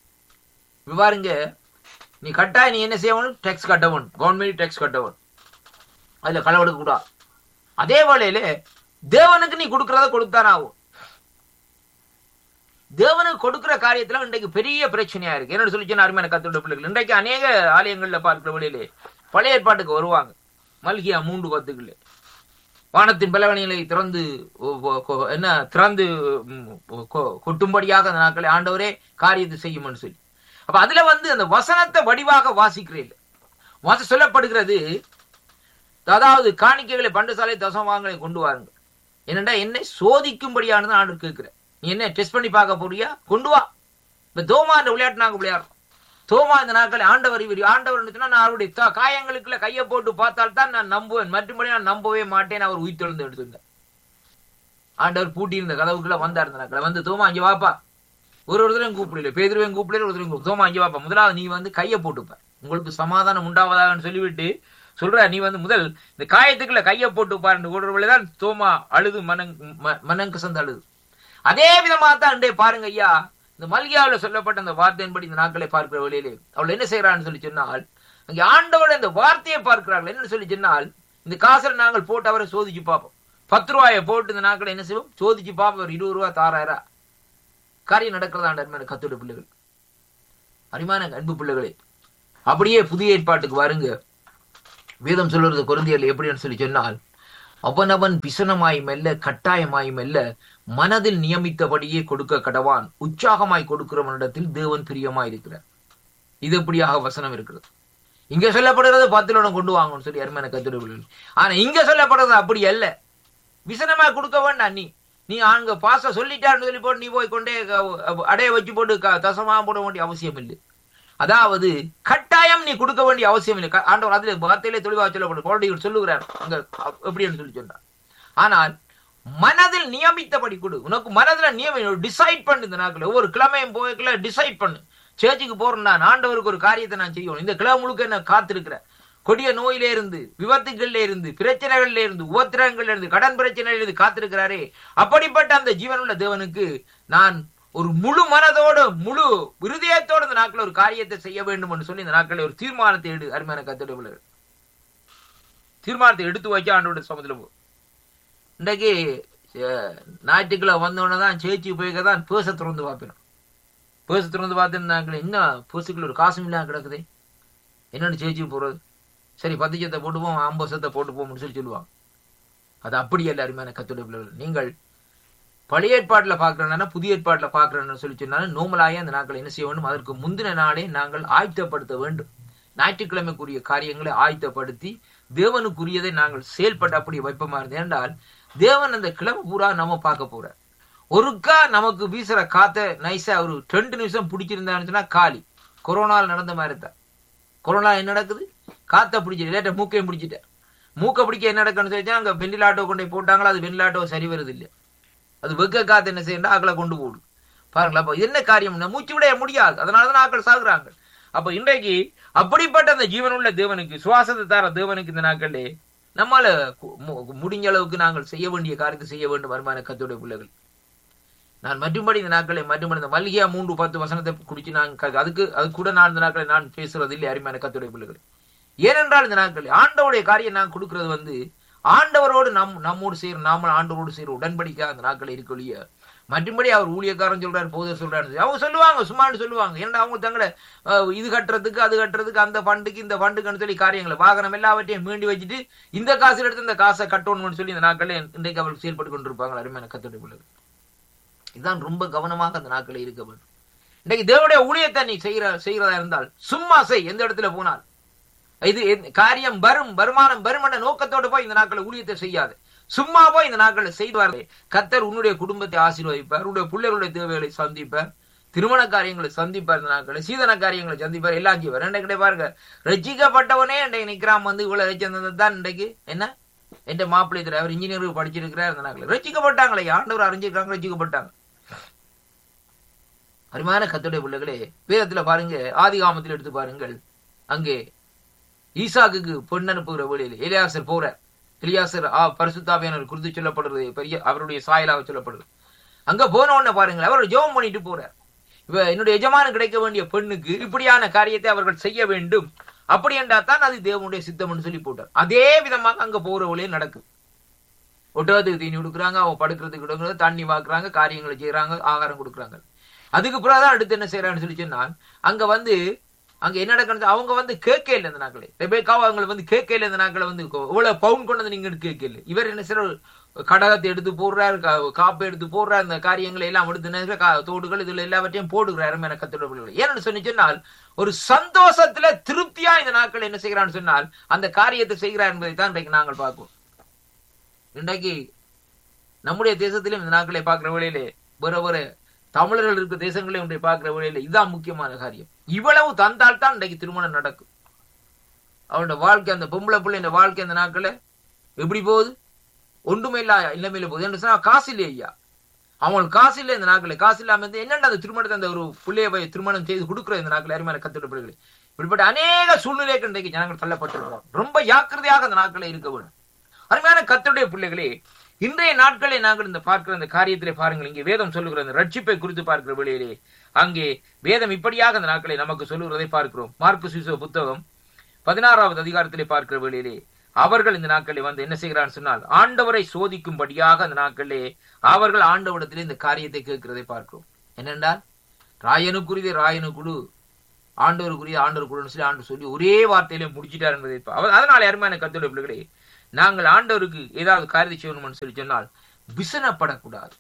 பாருங்க நீ கட்டாய நீ என்ன செய்யணும் டேக்ஸ் கட்டவன் கவர்மெண்ட் டேக்ஸ் கட்டவன் அதுல களவெடுக்க கூடாது அதே வேளையில தேவனுக்கு நீ கொடுக்கறத கொடுத்தான ஆகும் தேவனுக்கு கொடுக்கிற காரியத்துல இன்றைக்கு பெரிய பிரச்சனையா இருக்கு என்னன்னு சொல்லி சொன்ன அருமையான கத்தோட பிள்ளைகள் இன்றைக்கு அநேக ஆலயங்கள்ல பார்க்கிற வழியிலே பழைய ஏற்பாட்டுக்கு வருவாங்க மல்கியா மூன்று பத்துக்களே வானத்தின் பலவனிகளை திறந்து என்ன திறந்து கொட்டும்படியாக அந்த நாட்களை ஆண்டவரே காரியத்தை செய்யும்னு சொல்லி அப்ப அதுல வந்து அந்த வசனத்தை வடிவாக வாசிக்கிறேன் வாச சொல்லப்படுகிறது அதாவது காணிக்கைகளை பண்டசாலை தசமாங்களை கொண்டு வாருங்க என்னடா என்னை சோதிக்கும்படியானது ஆண்டு கேட்கிறேன் நீ என்ன டெஸ்ட் பண்ணி பார்க்க போறியா கொண்டு வா இப்ப தோமா இந்த விளையாட்டு நாங்க விளையாடுறோம் தோமா இந்த நாட்களை ஆண்டவர் இவர் ஆண்டவர் நான் அவருடைய காயங்களுக்குள்ள கையை போட்டு பார்த்தால் தான் நான் நம்புவேன் மற்றபடி நான் நம்பவே மாட்டேன் அவர் உயிர்த்தெழுந்து எடுத்திருந்தார் ஆண்டவர் பூட்டி இருந்த கதவுக்குள்ள வந்தார் இந்த நாட்களை வந்து தோமா அங்கே வாப்பா ஒரு ஒருத்தரையும் கூப்பிடல பேதுருவையும் கூப்பிடல ஒருத்தரையும் கூப்பிடு தோமா அங்கே வாப்பா முதலாவது நீ வந்து கையை போட்டுப்ப உங்களுக்கு சமாதானம் உண்டாவதாகன்னு சொல்லிவிட்டு சொல்ற நீ வந்து முதல் இந்த காயத்துக்குள்ள கையை போட்டு பாருன்னு கூடுறவளதான் தோமா அழுது மனங் மனங்கு சந்து அழுது அதே விதமாக தான் அண்டே பாருங்க ஐயா இந்த மல்கியாவில் சொல்லப்பட்ட அந்த வார்த்தையின்படி இந்த நாட்களை பார்க்கிற வழியிலே அவள் என்ன செய்யறான்னு சொல்லி சொன்னால் அங்கே ஆண்டவர் இந்த வார்த்தையை பார்க்கிறார்கள் என்னன்னு சொல்லி சொன்னால் இந்த காசில் நாங்கள் போட்டு அவரை சோதிச்சு பார்ப்போம் பத்து ரூபாயை போட்டு இந்த நாட்களை என்ன செய்வோம் சோதிச்சு பார்ப்போம் ஒரு இருபது ரூபா தாராயிரம் காரியம் நடக்கிறதாண்ட அருமையான கத்தோட பிள்ளைகள் அருமையான அன்பு பிள்ளைகளே அப்படியே புதிய ஏற்பாட்டுக்கு வருங்க வேதம் சொல்றது குழந்தைகள் எப்படின்னு சொல்லி சொன்னால் அவனவன் பிசனமாய் மெல்ல கட்டாயமாய் மெல்ல மனதில் நியமித்தபடியே கொடுக்க கடவான் உற்சாகமாய் கொடுக்கிறவனிடத்தில் தேவன் பிரியமாய் இருக்கிறார் இது எப்படியாக வசனம் இருக்கிறது இங்க சொல்லப்படுறது பத்துல கொண்டு வாங்கன்னு சொல்லி அருமையான கத்துடவில்லை ஆனா இங்க சொல்லப்படுறது அப்படி அல்ல விசனமா கொடுக்க வேண்டாம் நீ நீ அங்க பாச சொல்லிட்டாருன்னு சொல்லி போட்டு நீ போய் கொண்டே க- அடைய வச்சு போட்டு க- தசமா போட வேண்டிய அவசியம் இல்லை அதாவது கட்டாயம் நீ கொடுக்க வேண்டிய அவசியம் இல்லை க- ஆண்டவர் அதுல வார்த்தையிலே தெளிவாக சொல்லப்படும் கோடையில் சொல்லுகிறார் அங்க அ- எப்படின்னு சொல்லி சொன்னார் ஆனால் மனதில் நியமித்தபடி கொடு உனக்கு மனதுல நியமி டிசைட் பண்ணு இந்த நாட்கள் ஒவ்வொரு கிழமையும் போய்க்குள்ள டிசைட் பண்ணு சேர்ச்சுக்கு போறேன் நான் ஆண்டவருக்கு ஒரு காரியத்தை நான் செய்யணும் இந்த கிழமை முழுக்க என்ன காத்திருக்கிறேன் கொடிய நோயில இருந்து விபத்துகள்ல இருந்து பிரச்சனைகள்ல இருந்து உபத்திரங்கள்ல இருந்து கடன் பிரச்சனையில இருந்து காத்திருக்கிறாரே அப்படிப்பட்ட அந்த ஜீவனுள்ள தேவனுக்கு நான் ஒரு முழு மனதோடு முழு இருதயத்தோடு இந்த நாட்கள் ஒரு காரியத்தை செய்ய வேண்டும் என்று சொல்லி இந்த நாட்களில் ஒரு தீர்மானத்தை எடு அருமையான கத்திட தீர்மானத்தை எடுத்து வச்சு ஆண்டோட சமத்துல போ இன்றைக்கு அஹ், ஞாயிற்றுக்கிழமை வந்தோடனே தான் சேச்சி போய்க்க தான் பேச திறந்து பார்ப்பேன் பேச திறந்து பார்த்துருந்தாங்களே என்ன பேசுக்குள்ள ஒரு காசும் இல்லாம கிடக்குதே என்னன்னு சேச்சி போறது சரி பத்து சத்தை போட்டு போவோம் ஐம்பது சத்தை போட்டு போவோம்னு சொல்லி சொல்லுவாங்க அது அப்படி அல்ல அருமையான கத்துடைய பிள்ளைகள் நீங்கள் பழைய ஏற்பாட்டுல பாக்குறேன்னா புதிய ஏற்பாட்டுல பாக்குறேன்னு சொல்லி சொன்னாலும் நோமலாயே அந்த நாட்கள் என்ன செய்ய வேண்டும் அதற்கு முந்தின நாளே நாங்கள் ஆயத்தப்படுத்த வேண்டும் ஞாயிற்றுக்கிழமைக்குரிய காரியங்களை ஆயத்தப்படுத்தி தேவனுக்குரியதை நாங்கள் செயல்பட அப்படி வைப்பமா இருந்தது என்றால் தேவன் அந்த கிழமை பூரா நம்ம பார்க்க போறார் ஒருக்கா நமக்கு வீசுற காத்த நைஸா ஒரு ரெண்டு நிமிஷம் பிடிச்சிருந்தான்னு சொன்னா காலி கொரோனால நடந்த மாதிரி தான் கொரோனா என்ன நடக்குது காத்த பிடிச்சிட்டு லேட்டா மூக்கையும் பிடிச்சிட்டேன் மூக்க பிடிக்க என்ன நடக்குன்னு சொல்லி அங்க வெண்டிலாட்டோ கொண்டு போய் போட்டாங்களா அது வெண்டிலாட்டோ சரி வருது இல்ல அது வெக்க காத்து என்ன செய்யணும் ஆக்களை கொண்டு போடு பாருங்களா அப்ப என்ன காரியம்னா மூச்சு விட முடியாது அதனாலதான் ஆக்கள் சாகுறாங்க அப்ப இன்றைக்கு அப்படிப்பட்ட அந்த ஜீவனுள்ள தேவனுக்கு சுவாசத்தை தர தேவனுக்கு இந்த நாட்களே நம்மால கு- மு- முடிஞ்ச அளவுக்கு நாங்கள் செய்ய வேண்டிய காரியத்தை செய்ய வேண்டும் வருமான கத்தோடைய பிள்ளைகள் நான் மற்றும்படி இந்த நாட்களை மற்றும்படி இந்த மல்லிகையா மூன்று பத்து வசனத்தை குடிச்சு நான் க- அதுக்கு அது கூட நான் இந்த நாட்களை நான் பேசுறது இல்லை அருமையான கத்துடைய பிள்ளைகள் ஏனென்றால் இந்த நாட்கள் ஆண்டவருடைய காரியம் நான் கொடுக்கிறது வந்து ஆண்டவரோடு நம் நம்மோடு செய்யற நாம ஆண்டவரோடு செய்யற உடன்படிக்கை அந்த நாட்கள் இருக்கொழிய மற்றும்படி அவர் ஊழியக்காரன் சொல்றாரு போதர் சொல்றாரு அவங்க சொல்லுவாங்க சும்மான்னு சொல்லுவாங்க ஏன்னா அவங்க தங்களை அஹ், இது கட்டுறதுக்கு அது கட்டுறதுக்கு அந்த ஃபண்டுக்கு இந்த ஃபண்டுக்குன்னு சொல்லி காரியங்களை வாகனம் எல்லாவற்றையும் மீண்டி வச்சுட்டு இந்த காசு எடுத்து இந்த காசை கட்டணும்னு சொல்லி இந்த நாட்களில் இன்றைக்கு அவர்கள் செயல்பட்டு கொண்டிருப்பாங்க அருமையான கத்துடைய பிள்ளைகள் இதுதான் ரொம்ப கவனமாக அந்த நாட்களில் இருக்க வேண்டும் இன்னைக்கு தேவனுடைய ஊழியத்தை நீ செய்கிற செய்கிறதா இருந்தால் சும்மா செய் எந்த இடத்துல போனால் இது எந்த- காரியம் வரும் வருமானம் வரும் என்ற நோக்கத்தோடு போய் இந்த நாட்களை ஊழியத்தை செய்யாது சும்மா போய் இந்த நாட்களை செய்வார்கள் கத்தர் உன்னுடைய குடும்பத்தை ஆசீர்வதிப்பார் உன்னுடைய பிள்ளைகளுடைய தேவைகளை சந்திப்பார் திருமண காரியங்களை சந்திப்பார் இந்த நாட்களை சீதன காரியங்களை சந்திப்பார் எல்லாம் செய்வார் இன்றைக்கு பாருங்க ரட்சிக்கப்பட்டவனே இன்றைக்கு நிக்கிறான் வந்து இவ்வளவு ரசிச்சது தான் இன்றைக்கு என்ன என் மாப்பிள்ளை தெரியும் அவர் இன்ஜினியர் படிச்சிருக்கிறார் இந்த நாட்கள் ரசிக்கப்பட்டாங்களே ஆண்டவர் அறிஞ்சிருக்காங்க ரசிக்கப்பட்டாங்க அருமையான கத்துடைய பிள்ளைகளே வேதத்துல பாருங்க ஆதிகாமத்தில் எடுத்து பாருங்கள் அங்கே ஈசாக்குக்கு பெண் அனுப்புகிற வழியில் எலியாசர் போற எலியாசர் ஆ பரிசுத்தாவியானவர் குறித்து சொல்லப்படுறது பெரிய அவருடைய சாயலாக சொல்லப்படுது அங்க போன உடனே பாருங்கள் அவர் ஜெபம் பண்ணிட்டு போறார் இவ என்னுடைய எஜமானு கிடைக்க வேண்டிய பெண்ணுக்கு இப்படியான காரியத்தை அவர்கள் செய்ய வேண்டும் அப்படி என்றா தான் அது தேவனுடைய சித்தம்னு சொல்லி போட்டார் அதே விதமாக அங்க போற வழியில் நடக்குது ஒட்டகத்துக்கு தீனி கொடுக்குறாங்க அவன் படுக்கிறதுக்கு கொடுக்குறது தண்ணி வாக்குறாங்க காரியங்களை செய்யறாங்க ஆகாரம் கொடுக்குறாங்க அதுக்கு பிறகுதான் அடுத்து என்ன செய்யறான்னு சொல்லி சொன்னால் அங்க வந்து அங்க என்ன நடக்கிறது அவங்க வந்து கேட்க இல்லை இந்த நாட்களே ரெபேக்காவை அவங்க வந்து கேட்க இல்லை இந்த நாட்களை வந்து இவ்வளவு பவுன் கொண்டு வந்து நீங்க கேட்க இல்லை இவர் என்ன செய்யற கடகத்தை எடுத்து போடுறாரு கா- காப்பை எடுத்து போடுறாரு இந்த காரியங்களை எல்லாம் எடுத்து நேரத்துல கா- தோடுகள் இதுல எல்லாவற்றையும் போடுகிறாரு என கத்தோட பிள்ளைகள் ஏன்னு சொல்லி சொன்னால் ஒரு சந்தோஷத்துல திருப்தியா இந்த நாட்கள் என்ன செய்கிறான்னு சொன்னால் அந்த காரியத்தை செய்கிறார் என்பதை தான் இன்றைக்கு நாங்கள் பார்ப்போம் இன்றைக்கு நம்முடைய தேசத்திலும் இந்த நாட்களை பார்க்கிற வேளையிலே வேற வேற தமிழர்கள் இருக்க தேசங்களே ஒன்றை பார்க்கிற வேளையில இதுதான் முக்கியமான காரியம் இவ்வளவு தந்தால் தான் இன்றைக்கு திருமணம் நடக்கும் அவனோட வாழ்க்கை அந்த பொம்பளை பிள்ளை இந்த வாழ்க்கை அந்த நாட்கள எப்படி போகுது ஒன்றுமே இல்ல இல்லாமையில போகுது என்று சொன்னா காசு இல்லையா ஐயா அவங்களுக்கு காசு இல்லை இந்த நாட்கள காசு இல்லாம இருந்து என்னென்ன அந்த திருமணத்தை அந்த ஒரு பிள்ளைய போய் திருமணம் செய்து கொடுக்குற இந்த நாட்கள் யாருமே கத்துட பிள்ளைகளை இப்படிப்பட்ட அநேக சூழ்நிலைக்கு இன்றைக்கு ஜனங்கள் தள்ளப்பட்டிருக்கிறோம் ரொம்ப ஜாக்கிரதையாக அந்த நாட்களை இருக்க வேண்டும் அருமையான கத்தருடைய பிள்ளைகளே இன்றைய நாட்களை நாங்கள் இந்த பார்க்கிற இந்த காரியத்திலே பாருங்கள் இங்கே வேதம் சொல்லுகிற இந்த ரட்சிப்பை குறித்து பார்க்கிற வேளையிலே அங்கே வேதம் இப்படியாக அந்த நாட்களை நமக்கு சொல்லுகிறதை பார்க்கிறோம் மார்க்கு சுவிச புத்தகம் பதினாறாவது அதிகாரத்திலே பார்க்கிற வேளையிலே அவர்கள் இந்த நாட்களில் வந்து என்ன செய்கிறான்னு சொன்னால் ஆண்டவரை சோதிக்கும்படியாக அந்த நாட்களிலே அவர்கள் ஆண்டவரிடத்திலே இந்த காரியத்தை கேட்கிறதை பார்க்கிறோம் என்னென்றால் ராயனுக்குரிய ராயனு குழு ஆண்டவருக்குரிய ஆண்டவர் குழுன்னு சொல்லி ஆண்டு சொல்லி ஒரே வார்த்தையிலே முடிச்சிட்டார் என்பதை பா- அவ- அதனால அருமையான கத்தோட பிள்ளைகளே நாங்கள் ஆண்டவருக்கு ஏதாவது காரியத்தை செய்யணும்னு சொல்லி சொன்னால் விசனப்படக்கூடாது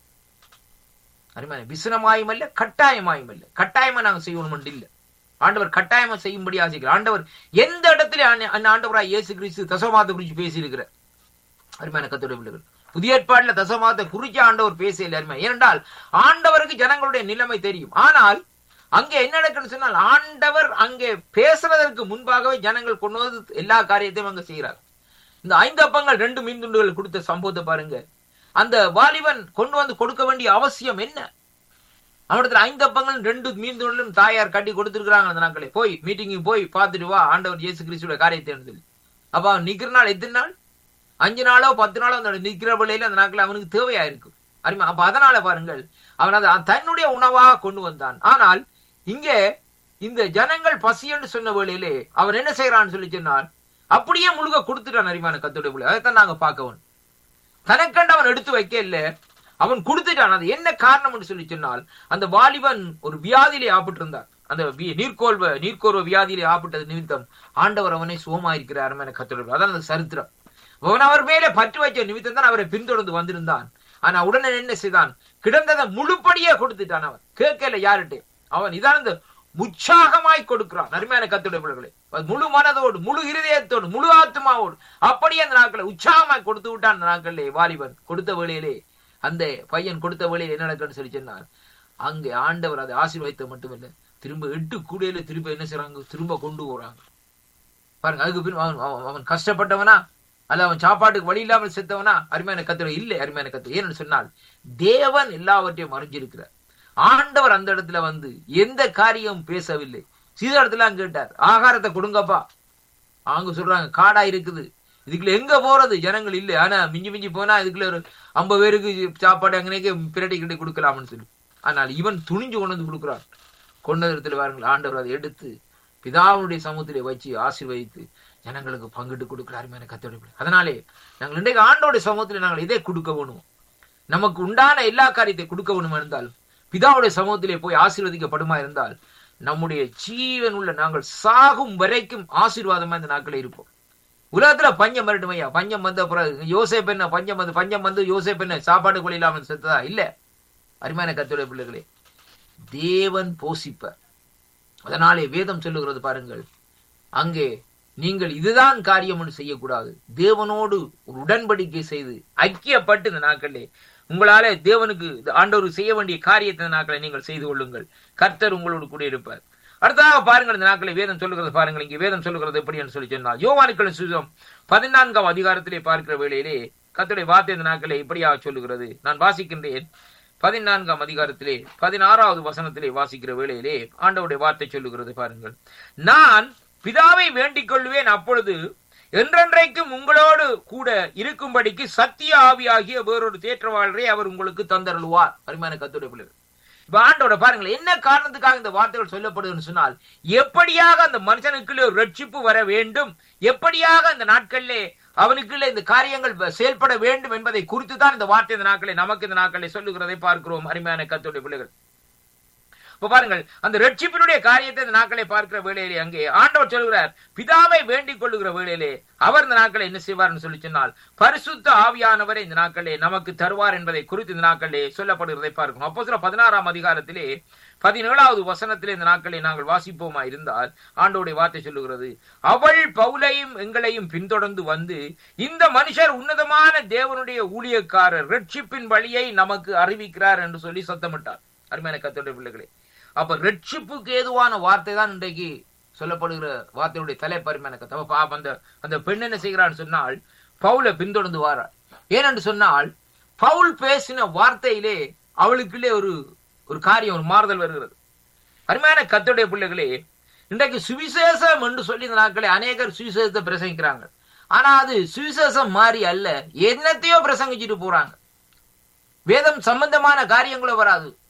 அருமையான விசனமாயும் அல்ல கட்டாயமாயும் அல்ல கட்டாயமா நாங்க செய்யணும் இல்ல ஆண்டவர் கட்டாயமா செய்யும்படி ஆசைக்கிறார் ஆண்டவர் எந்த இடத்துல ஆண்ட- அந்த ஆண்டவராய் இயேசு கிறிஸ்து தசமாத்தை குறித்து பேசியிருக்கிறார் அருமையான கத்தோட பிள்ளைகள் புதிய ஏற்பாடுல தசமாத்தை குறிச்சு ஆண்டவர் பேசல அருமை ஏனென்றால் ஆண்டவருக்கு ஜனங்களுடைய நிலைமை தெரியும் ஆனால் அங்கே என்ன நடக்குன்னு சொன்னால் ஆண்டவர் அங்கே பேசுறதற்கு முன்பாகவே ஜனங்கள் கொண்டு வந்து எல்லா காரியத்தையும் அங்க செய்கிறார் இந்த ஐந்து அப்பங்கள் ரெண்டு மீன் துண்டுகள் கொடுத்த சம்பவத்தை பாருங்க அந்த வாலிபன் கொண்டு வந்து கொடுக்க வேண்டிய அவசியம் என்ன அவனிடத்துல ஐந்து அப்பங்கள் ரெண்டு மீன் துண்டுகளும் தாயார் கட்டி கொடுத்திருக்கிறாங்க அந்த நாட்களே போய் மீட்டிங்கு போய் பார்த்துட்டு வா ஆண்டவர் இயேசு கிறிஸ்துவோட காரியத்தை சொல்லி அப்ப அவன் நிக்கிற நாள் எத்தனை நாள் அஞ்சு நாளோ பத்து நாளோ அந்த நிக்கிற பிள்ளையில அந்த நாட்கள் அவனுக்கு தேவையா இருக்கும் அருமை அப்ப அதனால பாருங்கள் அவன் அதை தன்னுடைய உணவாக கொண்டு வந்தான் ஆனால் இங்கே இந்த ஜனங்கள் பசி என்று சொன்ன வேளையிலே அவன் என்ன செய்யறான்னு சொல்லி சொன்னால் அப்படியே முழுக கொடுத்துட்டான் அறிமான கத்துடைய பிள்ளை அதைத்தான் நாங்க பார்க்கவன் தனக்கண்டு அவன் எடுத்து வைக்க இல்ல அவன் கொடுத்துட்டான் அது என்ன காரணம் என்று சொல்லி சொன்னால் அந்த வாலிபன் ஒரு வியாதியிலே ஆப்பிட்டு இருந்தான் அந்த வி- நீர்க்கோல்வ நீர்க்கோர்வ வியாதியிலே ஆப்பிட்டது நிமித்தம் ஆண்டவர் அவனை சுகமாயிருக்கிறார் என கத்துடைய அதான் அந்த சரித்திரம் அவன் அவர் மேலே பற்று வைச்ச நிமித்தம் தான் அவரை பின்தொடர்ந்து வந்திருந்தான் ஆனா உடனே என்ன செய்தான் கிடந்ததை முழுப்படியே கொடுத்துட்டான் அவன் கேட்கல யாருட்டே அவன் இதான் இந்த உற்சாகமாய் கொடுக்கிறான் அருமையான கத்துடைய பிள்ளைகளே அது முழு மனதோடு முழு இருதயத்தோடு முழு ஆத்மாவோடு அப்படியே அந்த நாட்களை உற்சாகமாய் கொடுத்து விட்டான் அந்த நாட்களிலே வாலிபன் கொடுத்த வேளையிலே அந்த பையன் கொடுத்த வேளையில என்ன நடக்குன்னு சொல்லி சொன்னார் அங்கே ஆண்டவர் அதை ஆசீர்வதித்த மட்டுமில்லை திரும்ப எட்டு கூடையில திரும்ப என்ன செய்றாங்க திரும்ப கொண்டு போறாங்க பாருங்க அதுக்கு பின் அவன் அவன் அவன் கஷ்டப்பட்டவனா அல்ல அவன் சாப்பாட்டுக்கு வழி இல்லாமல் செத்தவனா அருமையான கத்துற இல்லை அருமையான கத்துற ஏன்னு சொன்னால் தேவன் எல்லாவற்றையும் அறிஞ்சிருக்கிறார் ஆண்டவர் அந்த இடத்துல வந்து எந்த காரியம் பேசவில்லை சீத இடத்துல அங்க கேட்டார் ஆகாரத்தை கொடுங்கப்பா அவங்க சொல்றாங்க காடா இருக்குது இதுக்குள்ள எங்க போறது ஜனங்கள் இல்லை ஆனா மிஞ்சி மிஞ்சி போனா இதுக்குள்ள ஒரு ஐம்பது பேருக்கு சாப்பாடு அங்கனே பிரட்டி கிட்டி கொடுக்கலாம்னு சொல்லி ஆனால் இவன் துணிஞ்சு கொண்டு வந்து கொடுக்கிறான் கொண்ட இடத்துல பாருங்கள் ஆண்டவர் அதை எடுத்து பிதாவுடைய சமூகத்திலே வச்சு ஆசீர்வதித்து ஜனங்களுக்கு பங்கிட்டு கொடுக்கிறாருமே கத்தோட அதனாலே நாங்கள் இன்றைக்கு ஆண்டோடைய சமூகத்தில் நாங்கள் இதை கொடுக்க வேணும் நமக்கு உண்டான எல்லா காரியத்தை கொடுக்க வேணும் இருந்தால் பிதாவுடைய சமூகத்திலே போய் ஆசீர்வதிக்கப்படுமா இருந்தால் நம்முடைய ஜீவன் உள்ள நாங்கள் சாகும் வரைக்கும் ஆசீர்வாதமா இந்த நாட்களே இருப்போம் உலகத்துல பஞ்சம் வரட்டும் ஐயா பஞ்சம் வந்த பிறகு யோசேப் என்ன பஞ்சம் வந்து பஞ்சம் வந்து யோசேப் என்ன சாப்பாடு கொள்ள இல்லாமல் செத்ததா இல்ல அருமையான கத்தோடைய பிள்ளைகளே தேவன் போஷிப்பர் அதனாலே வேதம் சொல்லுகிறது பாருங்கள் அங்கே நீங்கள் இதுதான் காரியம் என்று செய்யக்கூடாது தேவனோடு ஒரு உடன்படிக்கை செய்து ஐக்கியப்பட்டு இந்த நாட்களே உங்களால தேவனுக்கு இந்த ஆண்டவர் செய்ய வேண்டிய காரியத்தை இந்த நாட்களை நீங்கள் செய்து கொள்ளுங்கள் கர்த்தர் உங்களோடு கூட இருப்பார் அடுத்ததாக பாருங்கள் இந்த நாட்களை வேதம் சொல்லுகிறது பாருங்கள் இங்கே வேதம் சொல்லுகிறது எப்படி என்று சொல்லி சொன்னால் யோவானுக்களின் சுதம் பதினான்காம் அதிகாரத்திலே பார்க்கிற வேளையிலே கர்த்தருடைய வார்த்தை இந்த நாட்களை இப்படியாக சொல்லுகிறது நான் வாசிக்கின்றேன் பதினான்காம் அதிகாரத்திலே பதினாறாவது வசனத்திலே வாசிக்கிற வேளையிலே ஆண்டவருடைய வார்த்தை சொல்லுகிறது பாருங்கள் நான் பிதாவை வேண்டிக் கொள்வேன் அப்பொழுது என்றென்றைக்கும் உங்களோடு கூட இருக்கும்படிக்கு சத்திய ஆவியாகிய வேறொரு தேற்றவாளரை அவர் உங்களுக்கு தந்தருள்வார் அருமையான கத்துடைய பிள்ளைகள் இப்ப ஆண்டோட பாருங்களேன் என்ன காரணத்துக்காக இந்த வார்த்தைகள் சொல்லப்படுதுன்னு சொன்னால் எப்படியாக அந்த மனுஷனுக்குள்ளே ஒரு ரட்சிப்பு வர வேண்டும் எப்படியாக அந்த நாட்களிலே அவனுக்குள்ள இந்த காரியங்கள் செயல்பட வேண்டும் என்பதை குறித்து தான் இந்த வார்த்தை இந்த நாட்களை நமக்கு இந்த நாட்களை சொல்லுகிறதை பார்க்கிறோம் அருமையான கத்துடைய பிள்ளைகள் இப்ப பாருங்கள் அந்த ரட்சிப்பினுடைய காரியத்தை இந்த நாட்களை பார்க்கிற வேளையிலே அங்கே ஆண்டவர் சொல்கிறார் பிதாவை வேண்டிக் கொள்ளுகிற வேளையிலே அவர் இந்த நாட்களை என்ன செய்வார்னு சொல்லி சொன்னால் பரிசுத்த ஆவியானவரை இந்த நாட்களே நமக்கு தருவார் என்பதை குறித்து இந்த நாட்களே சொல்லப்படுகிறதை பார்க்கணும் அப்போ சில பதினாறாம் அதிகாரத்திலே பதினேழாவது வசனத்திலே இந்த நாட்களை நாங்கள் வாசிப்போமா இருந்தால் ஆண்டோடைய வார்த்தை சொல்லுகிறது அவள் பவுலையும் எங்களையும் பின்தொடர்ந்து வந்து இந்த மனுஷர் உன்னதமான தேவனுடைய ஊழியக்காரர் ரட்சிப்பின் வழியை நமக்கு அறிவிக்கிறார் என்று சொல்லி சத்தமிட்டார் அருமையான கத்தோடைய பிள்ளைகளே அப்ப ரட்சிப்புக்கு ஏதுவான வார்த்தை தான் இன்றைக்கு சொல்லப்படுகிற வார்த்தையுடைய தலைப்பருமையான கத்தை பாப்ப அந்த அந்த பெண் என்ன செய்கிறான்னு சொன்னால் பவுலை பின்தொடர்ந்து வாராள் ஏனென்று சொன்னால் பவுல் பேசின வார்த்தையிலே அவளுக்குள்ளே ஒரு ஒரு காரியம் ஒரு மாறுதல் வருகிறது அருமையான கத்தோடைய பிள்ளைகளே இன்றைக்கு சுவிசேஷம் என்று சொல்லி இந்த நாட்களே அநேகர் சுவிசேஷத்தை பிரசங்கிக்கிறாங்க ஆனா அது சுவிசேஷம் மாறி அல்ல என்னத்தையோ பிரசங்கிச்சுட்டு போறாங்க வேதம் சம்பந்தமான காரியங்களும் வராது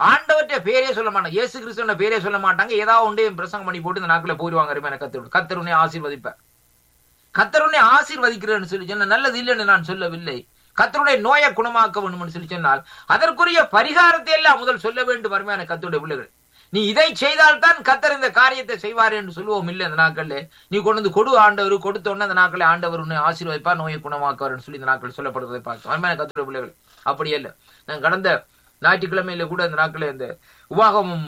ஆண்டவற்ற பேரே சொல்ல மாட்டாங்க இயேசு கிறிஸ்துவ பேரே சொல்ல மாட்டாங்க ஏதாவது ஒன்றே பிரசங்கம் பண்ணி போட்டு இந்த நாட்களை போயிடுவாங்க அருமையான கத்தர் கத்தருனே ஆசீர்வதிப்பார் கத்தருனே ஆசீர்வதிக்கிறேன்னு சொல்லி சொன்ன நல்லது இல்லைன்னு நான் சொல்லவில்லை கத்தருடைய நோயை குணமாக்க வேண்டும் சொல்லி சொன்னால் அதற்குரிய பரிகாரத்தை எல்லாம் முதல் சொல்ல வேண்டும் அருமையான கத்தருடைய பிள்ளைகள் நீ இதை செய்தால்தான் கத்தர் இந்த காரியத்தை செய்வார் என்று சொல்லுவோம் இல்லை அந்த நாட்கள்ல நீ கொண்டு வந்து கொடு ஆண்டவர் கொடுத்த உடனே அந்த நாட்களை ஆண்டவர் உன்னை ஆசீர்வதிப்பார் நோயை குணமாக்குவார்னு சொல்லி இந்த நாட்கள் சொல்லப்படுவதை பார்த்தோம் அருமையான கத்தருடைய பிள்ளைகள் அப்படி அல்ல நான் கடந்த ஞாயிற்றுக்கிழமையில கூட இந்த நாட்கள் இந்த உபாகமும்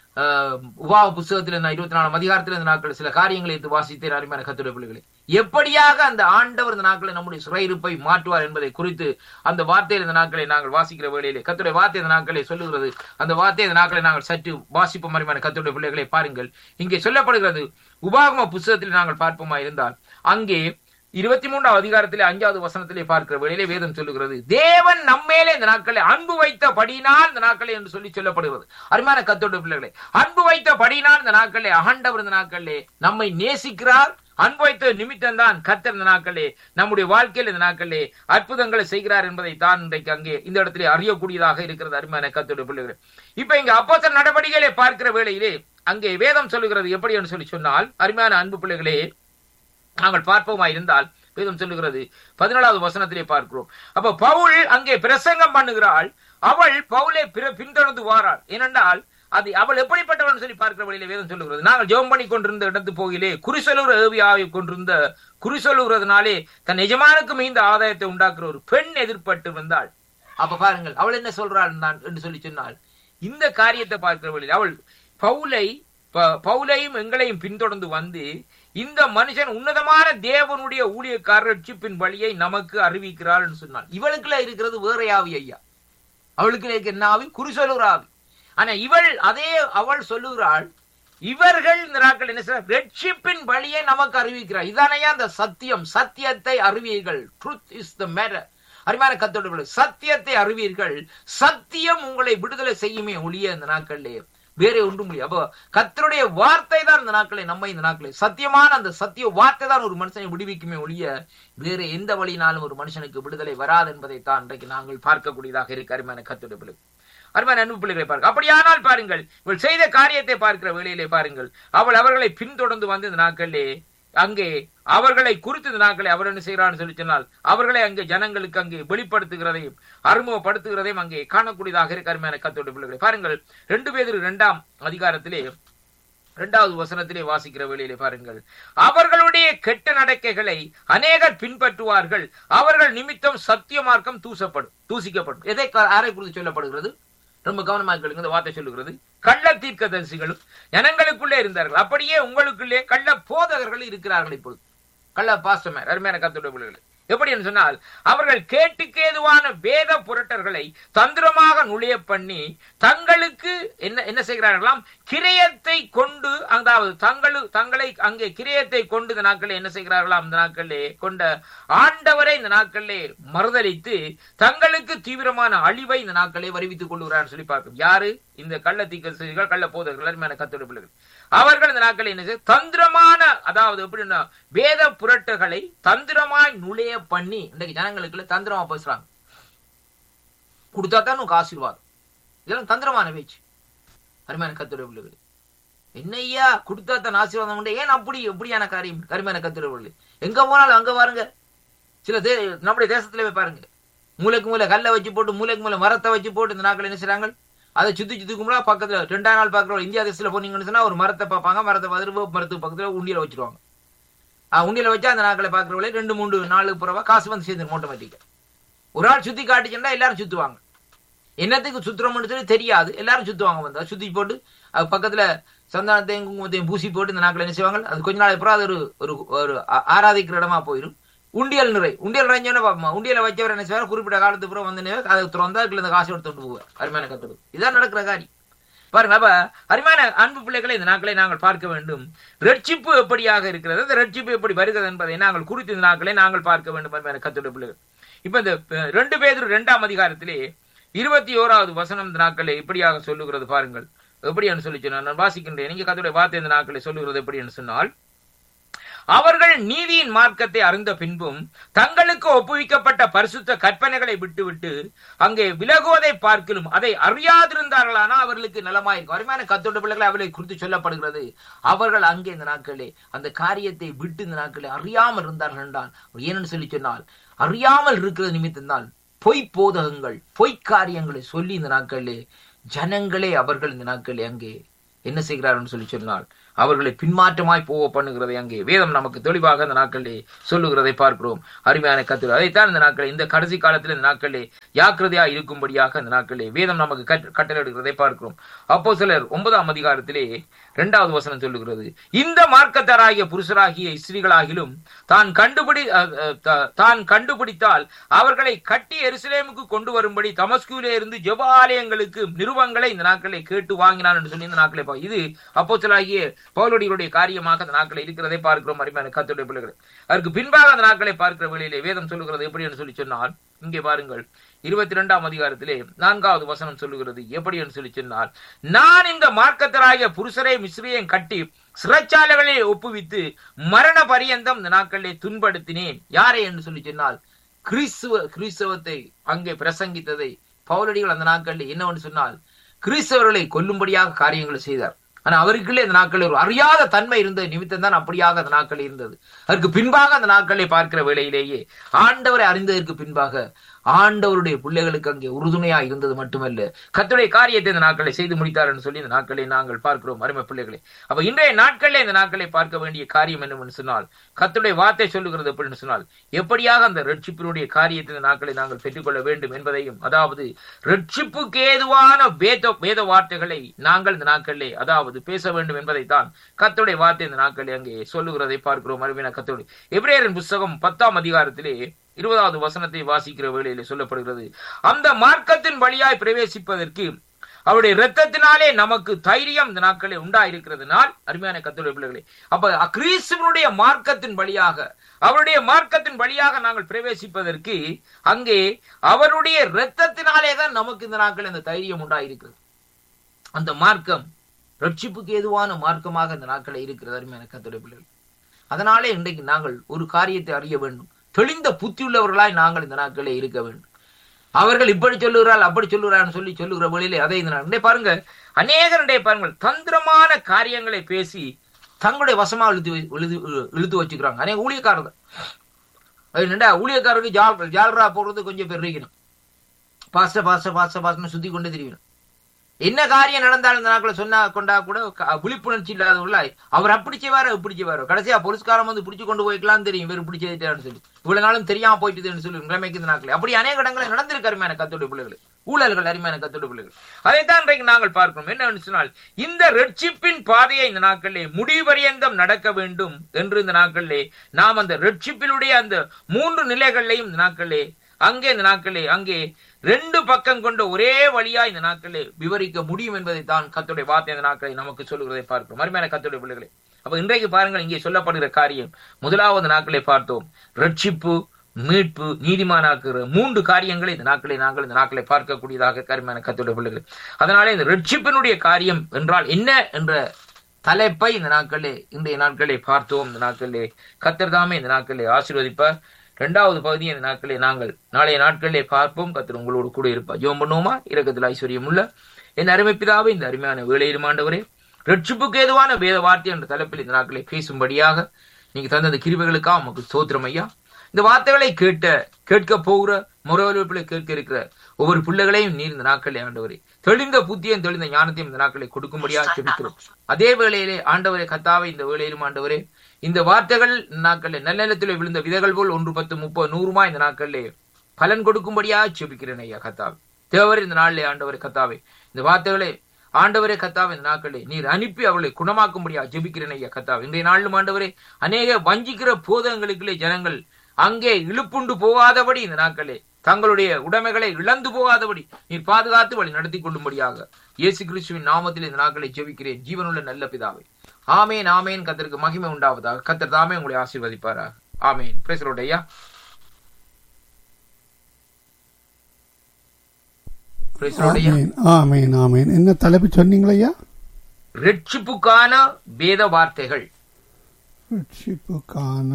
உபாவ புஸ்தகத்தில் இந்த இருபத்தி நாலாம் அதிகாரத்தில் இந்த நாட்கள் சில காரியங்களை எடுத்து வாசித்தேன் அருமையான கத்துடைய பிள்ளைகளை எப்படியாக அந்த ஆண்டவர் இந்த நாட்களை நம்முடைய சிறையிருப்பை மாற்றுவார் என்பதை குறித்து அந்த வார்த்தையில் இந்த நாட்களை நாங்கள் வாசிக்கிற வேளையிலே கத்துடைய வார்த்தை இந்த நாட்களை சொல்லுகிறது அந்த வார்த்தை இந்த நாட்களை நாங்கள் சற்று வாசிப்போம் அருமையான கத்துடைய பிள்ளைகளை பாருங்கள் இங்கே சொல்லப்படுகிறது உபாகம புஸ்தகத்தில் நாங்கள் பார்ப்போமா இருந்தால் அங்கே இருபத்தி மூன்றாவது அதிகாரத்திலே அஞ்சாவது வசனத்திலே பார்க்கிற வேளையிலே வேதம் சொல்லுகிறது தேவன் நம்மேலே இந்த நாட்களை அன்பு வைத்த படினால் இந்த நாட்களை என்று சொல்லி சொல்லப்படுகிறது அருமையான கத்தோட பிள்ளைகளை அன்பு வைத்த படினால் இந்த நாட்களே ஆண்டவர் இந்த நாட்களே நம்மை நேசிக்கிறார் அன்பு வைத்த நிமித்தம் தான் கத்தர் இந்த நாட்களே நம்முடைய வாழ்க்கையில் இந்த நாட்களே அற்புதங்களை செய்கிறார் என்பதை தான் இன்றைக்கு அங்கே இந்த இடத்திலே அறியக்கூடியதாக இருக்கிறது அருமையான கத்தோட பிள்ளைகள் இப்ப இங்க அப்போசர் நடவடிக்கைகளை பார்க்கிற வேளையிலே அங்கே வேதம் சொல்லுகிறது எப்படி என்று சொல்லி சொன்னால் அருமையான அன்பு பிள்ளைகளே நாங்கள் பார்ப்போமா இருந்தால் வேதம் சொல்லுகிறது பதினாலாவது வசனத்திலே பார்க்கிறோம் அப்ப பவுல் அங்கே பிரசங்கம் பண்ணுகிறாள் அவள் பவுலை பின்தொடர்ந்து வாராள் ஏனென்றால் அது அவள் எப்படிப்பட்டவள் சொல்லி பார்க்கிற வழியில வேதம் சொல்லுகிறது நாங்கள் ஜெபம் பண்ணி கொண்டிருந்த இடத்து போகிலே குறிசொலுற ஏவியாவை கொண்டிருந்த குறிசொல்லுகிறதுனாலே தன் எஜமானுக்கு மீந்த ஆதாயத்தை உண்டாக்குற ஒரு பெண் எதிர்பட்டு வந்தாள் அப்ப பாருங்கள் அவள் என்ன சொல்றாள் என்று சொல்லி சொன்னால் இந்த காரியத்தை பார்க்கிற வழியில் அவள் பவுலை பவுலையும் எங்களையும் பின்தொடர்ந்து வந்து இந்த மனுஷன் உன்னதமான தேவனுடைய ஊழியக்காரர் ரட்சிப்பின் வழியை நமக்கு அறிவிக்கிறாள் சொன்னாள் இவளுக்குள்ள இருக்கிறது வேற ஆவி ஐயா அவளுக்கு இருக்க என்ன ஆவி குறிசொல்லுகிற ஆவி ஆனா இவள் அதே அவள் சொல்லுகிறாள் இவர்கள் இந்த நாட்கள் என்ன செய்ய ரட்சிப்பின் வழியை நமக்கு அறிவிக்கிறார் இதானையா அந்த சத்தியம் சத்தியத்தை அறிவீர்கள் ட்ரூத் இஸ் த மேட்டர் அருமையான கத்தோடு சத்தியத்தை அறிவீர்கள் சத்தியம் உங்களை விடுதலை செய்யுமே ஒழிய இந்த நாட்களிலே வேற ஒன்றும் முடியும் அப்போ கத்தருடைய வார்த்தை தான் இந்த நாட்களை நம்ம இந்த நாட்களை சத்தியமான அந்த சத்திய வார்த்தை தான் ஒரு மனுஷனை விடுவிக்குமே ஒழிய வேற எந்த வழினாலும் ஒரு மனுஷனுக்கு விடுதலை வராது என்பதை தான் இன்றைக்கு நாங்கள் பார்க்கக்கூடியதாக இருக்கு அருமையான கத்துடைய பிள்ளை அருமையான அன்பு பிள்ளைகளை பாருங்கள் அப்படியானால் பாருங்கள் இவள் செய்த காரியத்தை பார்க்கிற வேளையிலே பாருங்கள் அவள் அவர்களை பின்தொடர்ந்து வந்து இந்த நாட்களிலே அங்கே அவர்களை குறித்து இந்த நாட்களை அவர் என்ன செய்கிறான்னு சொல்லி சொன்னால் அவர்களை அங்கே ஜனங்களுக்கு அங்கே வெளிப்படுத்துகிறதையும் அறிமுகப்படுத்துகிறதையும் அங்கே காணக்கூடியதாக இருக்க அருமையான கத்தோட பிள்ளைகளை பாருங்கள் ரெண்டு பேர் இரண்டாம் அதிகாரத்திலே இரண்டாவது வசனத்திலே வாசிக்கிற வேளையிலே பாருங்கள் அவர்களுடைய கெட்ட நடக்கைகளை அநேகர் பின்பற்றுவார்கள் அவர்கள் நிமித்தம் சத்திய மார்க்கம் தூசப்படும் தூசிக்கப்படும் எதை யாரை குறித்து சொல்லப்படுகிறது ரொம்ப கவனமாக கேளுங்க இந்த வார்த்தை சொல்லுகிறது கள்ள தீர்க்கதரிசிகளும் ஜனங்களுக்குள்ளே இருந்தார்கள் அப்படியே உங்களுக்குள்ளே கள்ள போதகர்கள் இருக்கிறார்கள் இப்பொழுது கள்ள பாஸ்டமர் அருமையான கத்துடைய பிள்ளைகள் எப்படி என்று சொன்னால் அவர்கள் கேட்டுக்கு ஏதுவான வேத புரட்டர்களை தந்திரமாக நுழைய பண்ணி தங்களுக்கு என்ன என்ன செய்கிறார்களாம் கிரயத்தை கொண்டு அதாவது தங்களு தங்களை அங்கே கிரயத்தை கொண்டு இந்த நாட்களில் என்ன செய்கிறார்களாம் இந்த நாட்களிலே கொண்ட ஆண்டவரை இந்த நாட்களிலே மறுதளித்து தங்களுக்கு தீவிரமான அழிவை இந்த நாட்களே வருவித்துக் கொள்கிறார் சொல்லி பார்க்கும் யாரு இந்த கள்ள தீக்கர்கள் கள்ள போதர்கள் அருமையான கத்தோட பிள்ளைகள் அவர்கள் இந்த நாட்களில் என்ன செய்ய தந்திரமான அதாவது எப்படின்னா வேத புரட்டுகளை தந்திரமாய் நுழைய பண்ணி இன்றைக்கு ஜனங்களுக்குள்ள தந்திரமா பேசுறாங்க கொடுத்தா தான் உனக்கு ஆசீர்வாதம் இதெல்லாம் தந்திரமான பேச்சு அருமையான கத்துரை பிள்ளைகள் என்னையா கொடுத்தா தான் ஆசீர்வாதம் உண்டு ஏன் அப்படி எப்படியான காரியம் கருமையான கத்துரை பிள்ளை எங்க போனாலும் அங்க பாருங்க சில தே நம்முடைய தேசத்திலே பாருங்க மூளைக்கு மூளை கல்லை வச்சு போட்டு மூளைக்கு மூளை மரத்தை வச்சு போட்டு இந்த நாட்கள் என்ன செய்றாங்க அதை சுத்தி சுத்தி கும்பிடா பக்கத்துல ரெண்டாம் நாள் பாக்குறோம் இந்தியா தேசத்துல போனீங்கன்னு சொன்னா ஒரு மரத்தை பார்ப்பாங்க மரத்தை பார்த்துட்டு மரத்துக்கு பக்கத்துல உண்டியில வச்சிருவாங்க உண்டியில வச்சா அந்த நாட்களை பாக்குறவங்களே ரெண்டு மூணு நாளுக்கு பிறவா காசு வந்து சேர்ந்து ஆட்டோமேட்டிக்கா ஒரு ஆள் சுத்தி காட்டிச்சுன்னா எல்லாரும் சுத்துவாங்க என்னத்துக்கு சுத்துறோம்னு சொல்லி தெரியாது எல்லாரும் சுத்துவாங்க வந்து சுத்தி போட்டு அது பக்கத்துல சந்தானத்தையும் குங்குமத்தையும் பூசி போட்டு இந்த நாட்கள் என்ன செய்வாங்க அது கொஞ்ச நாள் அப்புறம் அது ஒரு ஒரு ஒரு ஆராதிக்கிற இடமா போயிடும் உண்டியல் நிறை உண்டியல் நிறைஞ்சோன்னு பார்ப்போம் உண்டியல வச்சவர் என்ன செய்வார் குறிப்பிட்ட காலத்துக்கு அப்புறம் வந்து அதை திறந்தா அதுக்குள்ள இந்த காசு எடுத்து போவார் அருமையான கத்துறது இதான் நடக்கிற காரியம் பாருங்க அப்ப அருமையான அன்பு பிள்ளைகளை இந்த நாட்களை நாங்கள் பார்க்க வேண்டும் ரட்சிப்பு எப்படியாக இருக்கிறது அந்த ரட்சிப்பு எப்படி வருகிறது என்பதை நாங்கள் குறித்து இந்த நாட்களை நாங்கள் பார்க்க வேண்டும் அருமையான கத்துடைய பிள்ளைகள் இப்ப இந்த ரெண்டு பேர் இரண்டாம் அதிகாரத்திலே இருபத்தி ஓராவது வசனம் இந்த நாட்களை இப்படியாக சொல்லுகிறது பாருங்கள் எப்படி என்று சொல்லி சொன்னால் நான் வாசிக்கின்றேன் நீங்க கத்துடைய வார்த்தை இந்த நாட்களை சொல்லுகிறது எப்படி என்று சொன்னால் அவர்கள் நீதியின் மார்க்கத்தை அறிந்த பின்பும் தங்களுக்கு ஒப்புவிக்கப்பட்ட பரிசுத்த கற்பனைகளை விட்டுவிட்டு அங்கே விலகுவதை பார்க்கலும் அதை அறியாதிருந்தார்களானா அவர்களுக்கு நலமாயிருக்கும் அருமையான கத்தோட பிள்ளைகளை அவர்களை குறித்து சொல்லப்படுகிறது அவர்கள் அங்கே இந்த நாட்களே அந்த காரியத்தை விட்டு இந்த நாட்களே அறியாமல் இருந்தார்கள் என்றால் ஏனென்று சொல்லி சொன்னால் அறியாமல் இருக்கிற நிமித்தம்தான் பொய் போதகங்கள் பொய் காரியங்களை சொல்லி இந்த நாட்களிலே ஜனங்களே அவர்கள் இந்த நாட்களே அங்கே என்ன செய்கிறார்கள் சொல்லி சொன்னால் அவர்களை பின்மாற்றமாய் போக பண்ணுகிறதை அங்கே வேதம் நமக்கு தெளிவாக இந்த நாட்களிலே சொல்லுகிறதை பார்க்கிறோம் அருமையான கத்து அதைத்தான் இந்த நாட்களில் இந்த கடைசி காலத்தில் இந்த நாட்களிலே ஜாக்கிரதையா இருக்கும்படியாக இந்த நாட்களிலே வேதம் நமக்கு கட்டளையிடுகிறதை பார்க்கிறோம் அப்போ சிலர் ஒன்பதாம் அதிகாரத்திலே இரண்டாவது வசனம் சொல்லுகிறது இந்த மார்க்கத்தாராகிய புருஷராகிய ஸ்திரீகளாகிலும் தான் கண்டுபிடி தான் கண்டுபிடித்தால் அவர்களை கட்டி எருசலேமுக்கு கொண்டு வரும்படி தமஸ்குவிலே இருந்து ஜெபாலயங்களுக்கு நிறுவங்களை இந்த நாட்களை கேட்டு வாங்கினான் என்று சொல்லி இந்த நாட்களை இது அப்போ சிலாகிய பவுலடிகளுடைய காரியமாக அந்த நாட்களை இருக்கிறதை பார்க்கிறோம் அருமையான கத்துடைய பிள்ளைகள் அதற்கு பின்பாக அந்த நாட்களை பார்க்கிற வேளையிலே வேதம் சொல்லுகிறது எப்படி என்று சொல்லி சொன்னால் இங்கே பாருங்கள் இருபத்தி இரண்டாம் அதிகாரத்திலே நான்காவது வசனம் சொல்லுகிறது எப்படி என்று சொல்லி சொன்னால் நான் இந்த மார்க்கத்தராகிய புருஷரை மிஸ்ரியையும் கட்டி சிறைச்சாலைகளை ஒப்புவித்து மரண பரியந்தம் இந்த நாட்களிலே துன்படுத்தினேன் யாரை என்று சொல்லி சொன்னால் கிறிஸ்துவ கிறிஸ்தவத்தை அங்கே பிரசங்கித்ததை பவுலடிகள் அந்த நாட்களில் என்னவென்று சொன்னால் கிறிஸ்தவர்களை கொல்லும்படியாக காரியங்களை செய்தார் ஆனா அவருக்குள்ளே அந்த நாட்களில் ஒரு அறியாத தன்மை இருந்த நிமித்தம் தான் அப்படியாக அந்த நாட்கள் இருந்தது அதற்கு பின்பாக அந்த நாட்களை பார்க்கிற வேளையிலேயே ஆண்டவரை அறிந்ததற்கு பின்பாக ஆண்டவருடைய பிள்ளைகளுக்கு அங்கே உறுதுணையா இருந்தது மட்டுமல்ல கத்துடைய காரியத்தை இந்த நாட்களை செய்து முடித்தார் என்று சொல்லி இந்த நாட்களை நாங்கள் பார்க்கிறோம் அருமை பிள்ளைகளை அப்ப இன்றைய நாட்களில் இந்த நாட்களை பார்க்க வேண்டிய காரியம் என்னவென்று சொன்னால் கத்துடைய வார்த்தை சொல்லுகிறது எப்படின்னு சொன்னால் எப்படியாக அந்த ரட்சிப்பினுடைய காரியத்தை இந்த நாட்களை நாங்கள் பெற்றுக்கொள்ள வேண்டும் என்பதையும் அதாவது ரட்சிப்புக்கு ஏதுவான வேத வேத வார்த்தைகளை நாங்கள் இந்த நாட்களிலே அதாவது பேச வேண்டும் என்பதைத்தான் கத்துடைய வார்த்தை இந்த நாட்களில் அங்கே சொல்லுகிறதை பார்க்கிறோம் அருமையான கத்தோடு எப்ரேயரின் புஸ்தகம் பத்தாம் அதிகாரத்திலே இருபதாவது வசனத்தை வாசிக்கிற வேளையிலே சொல்லப்படுகிறது அந்த மார்க்கத்தின் வழியாய் பிரவேசிப்பதற்கு அவருடைய இரத்தத்தினாலே நமக்கு தைரியம் இந்த நாட்களே உண்டாயிருக்கிறதுனால் அருமையான கத்தோடைய பிள்ளைகளே அப்ப கிறிஸ்துவனுடைய மார்க்கத்தின் வழியாக அவருடைய மார்க்கத்தின் வழியாக நாங்கள் பிரவேசிப்பதற்கு அங்கே அவருடைய இரத்தத்தினாலே தான் நமக்கு இந்த நாட்கள் இந்த தைரியம் உண்டாயிருக்கிறது அந்த மார்க்கம் ரட்சிப்புக்கு ஏதுவான மார்க்கமாக இந்த நாட்களை இருக்கிறது அருமையான கத்தோடைய பிள்ளைகள் அதனாலே இன்றைக்கு நாங்கள் ஒரு காரியத்தை அறிய வேண்டும் தெளிந்த புத்தி உள்ளவர்களாய் நாங்கள் இந்த நாட்களே இருக்க வேண்டும் அவர்கள் இப்படி சொல்லுகிறாள் அப்படி சொல்லுகிறான்னு சொல்லி சொல்லுகிற வழியிலே அதை இந்த நாள் பாருங்க அநேகருடைய பாருங்கள் தந்திரமான காரியங்களை பேசி தங்களுடைய வசமா இழுத்து இழுத்து இழுத்து வச்சுக்கிறாங்க அநேக ஊழியக்காரர்கள் என்னடா ஊழியக்காரருக்கு ஜால் ஜால்ரா போடுறது கொஞ்சம் பெருக்கணும் பாச பாச பாச பாசன்னு சுத்தி கொண்டு தெரியணும் என்ன காரியம் நடந்தாலும் இந்த நாட்களை சொன்னா கொண்டா கூட விழிப்புணர்ச்சி இல்லாதவர்களாய் அவர் அப்படி செய்வாரோ இப்படி செய்வாரோ கடைசியா போலீஸ்காரம் வந்து பிடிச்சு கொண்டு போய்க்கலாம் தெரியும் இவர் பிடிச்சி சொல்லி இவ்வளவு நாளும் தெரியாம போயிட்டுதுன்னு சொல்லி நிலைமைக்கு இந்த நாட்கள் அப்படி அநேக இடங்களில் நடந்திருக்கு அருமையான கத்தோடைய பிள்ளைகள் ஊழல்கள் அருமையான கத்தோடைய பிள்ளைகள் அதைத்தான் இன்றைக்கு நாங்கள் பார்க்கிறோம் என்ன சொன்னால் இந்த ரட்சிப்பின் பாதையை இந்த நாட்களிலே முடிவரியந்தம் நடக்க வேண்டும் என்று இந்த நாட்களிலே நாம் அந்த ரட்சிப்பினுடைய அந்த மூன்று நிலைகளையும் இந்த நாட்களிலே அங்கே இந்த நாட்களே அங்கே ரெண்டு பக்கம் கொண்ட ஒரே வழியா இந்த நாட்களே விவரிக்க முடியும் என்பதை தான் கத்துடைய வார்த்தை இந்த நாட்களை நமக்கு சொல்லுகிறதை பார்க்கிறோம் மறுமையான கத்துடைய பிள்ளைகளே அப்ப இன்றைக்கு பாருங்கள் இங்கே சொல்லப்படுகிற காரியம் முதலாவது நாட்களை பார்த்தோம் ரட்சிப்பு மீட்பு நீதிமானாக்குற மூன்று காரியங்களை இந்த நாட்களை நாங்கள் இந்த நாட்களை பார்க்கக்கூடியதாக கருமையான கத்துடைய பிள்ளைகள் அதனாலே இந்த ரட்சிப்பினுடைய காரியம் என்றால் என்ன என்ற தலைப்பை இந்த நாட்களே இன்றைய நாட்களை பார்த்தோம் இந்த நாட்களிலே கத்தர்தாமே இந்த நாட்களை ஆசீர்வதிப்பார் இரண்டாவது பகுதி இந்த நாட்களே நாங்கள் நாளைய நாட்களிலே பார்ப்போம் கத்தர் உங்களோடு கூட இருப்பா ஜோம் பண்ணுவோமா இறக்கத்தில் ஐஸ்வர்யம் உள்ள என் அருமைப்பிதாவே இந்த அருமையான வேலையிலும் ஆண்டவரே ரட்சிப்புக்கு ஏதுவான வேத வார்த்தை என்ற தலைப்பில் இந்த நாட்களை பேசும்படியாக நீங்க தந்த கிருபைகளுக்கா உமக்கு சோத்திரம் ஐயா இந்த வார்த்தைகளை கேட்ட கேட்க போகிற முறவழிப்பில் கேட்க இருக்கிற ஒவ்வொரு பிள்ளைகளையும் நீர் இந்த நாட்களை ஆண்டவரே தெளிந்த புத்தியும் தெளிந்த ஞானத்தையும் இந்த நாட்களை கொடுக்கும்படியாக செபிக்கிறோம் அதே வேளையிலே ஆண்டவரே கத்தாவை இந்த வேளையிலும் ஆண்டவரே இந்த வார்த்தைகள் நாட்களில் நல்ல விழுந்த விதைகள் போல் ஒன்று பத்து முப்பது நூறுமா இந்த நாட்களிலே பலன் கொடுக்கும்படியாக செபிக்கிறேன் ஐயா கத்தாவை தேவர் இந்த நாளிலே ஆண்டவரே கத்தாவை இந்த வார்த்தைகளை ஆண்டவரே கத்தாவை இந்த நாட்களே நீர் அனுப்பி அவளை குணமாக்கும்படியா ஜெபிக்கிறேன் ஐயா கத்தாவை இன்றைய நாளிலும் ஆண்டவரே அநேக வஞ்சிக்கிற போதங்களுக்குள்ளே ஜனங்கள் அங்கே இழுப்புண்டு போகாதபடி இந்த நாட்களே தங்களுடைய உடைமைகளை இழந்து போகாதபடி நீர் பாதுகாத்து வழி நடத்தி கொள்ளும்படியாக இயேசு கிறிஸ்துவின் நாமத்தில் இந்த நாட்களை ஜெபிக்கிறேன் ஜீவனுள்ள நல்ல பிதாவை ஆமேன் ஆமேன் கத்தருக்கு மகிமை உண்டாவதாக கத்தர் தாமே உங்களை ஆசீர்வதிப்பாராக ஆமேன் பேசுறோடையா ஆமேன் ஆமேன் என்ன தலைப்பு சொன்னீங்களா ரட்சிப்புக்கான வேத வார்த்தைகள் ரட்சிப்புக்கான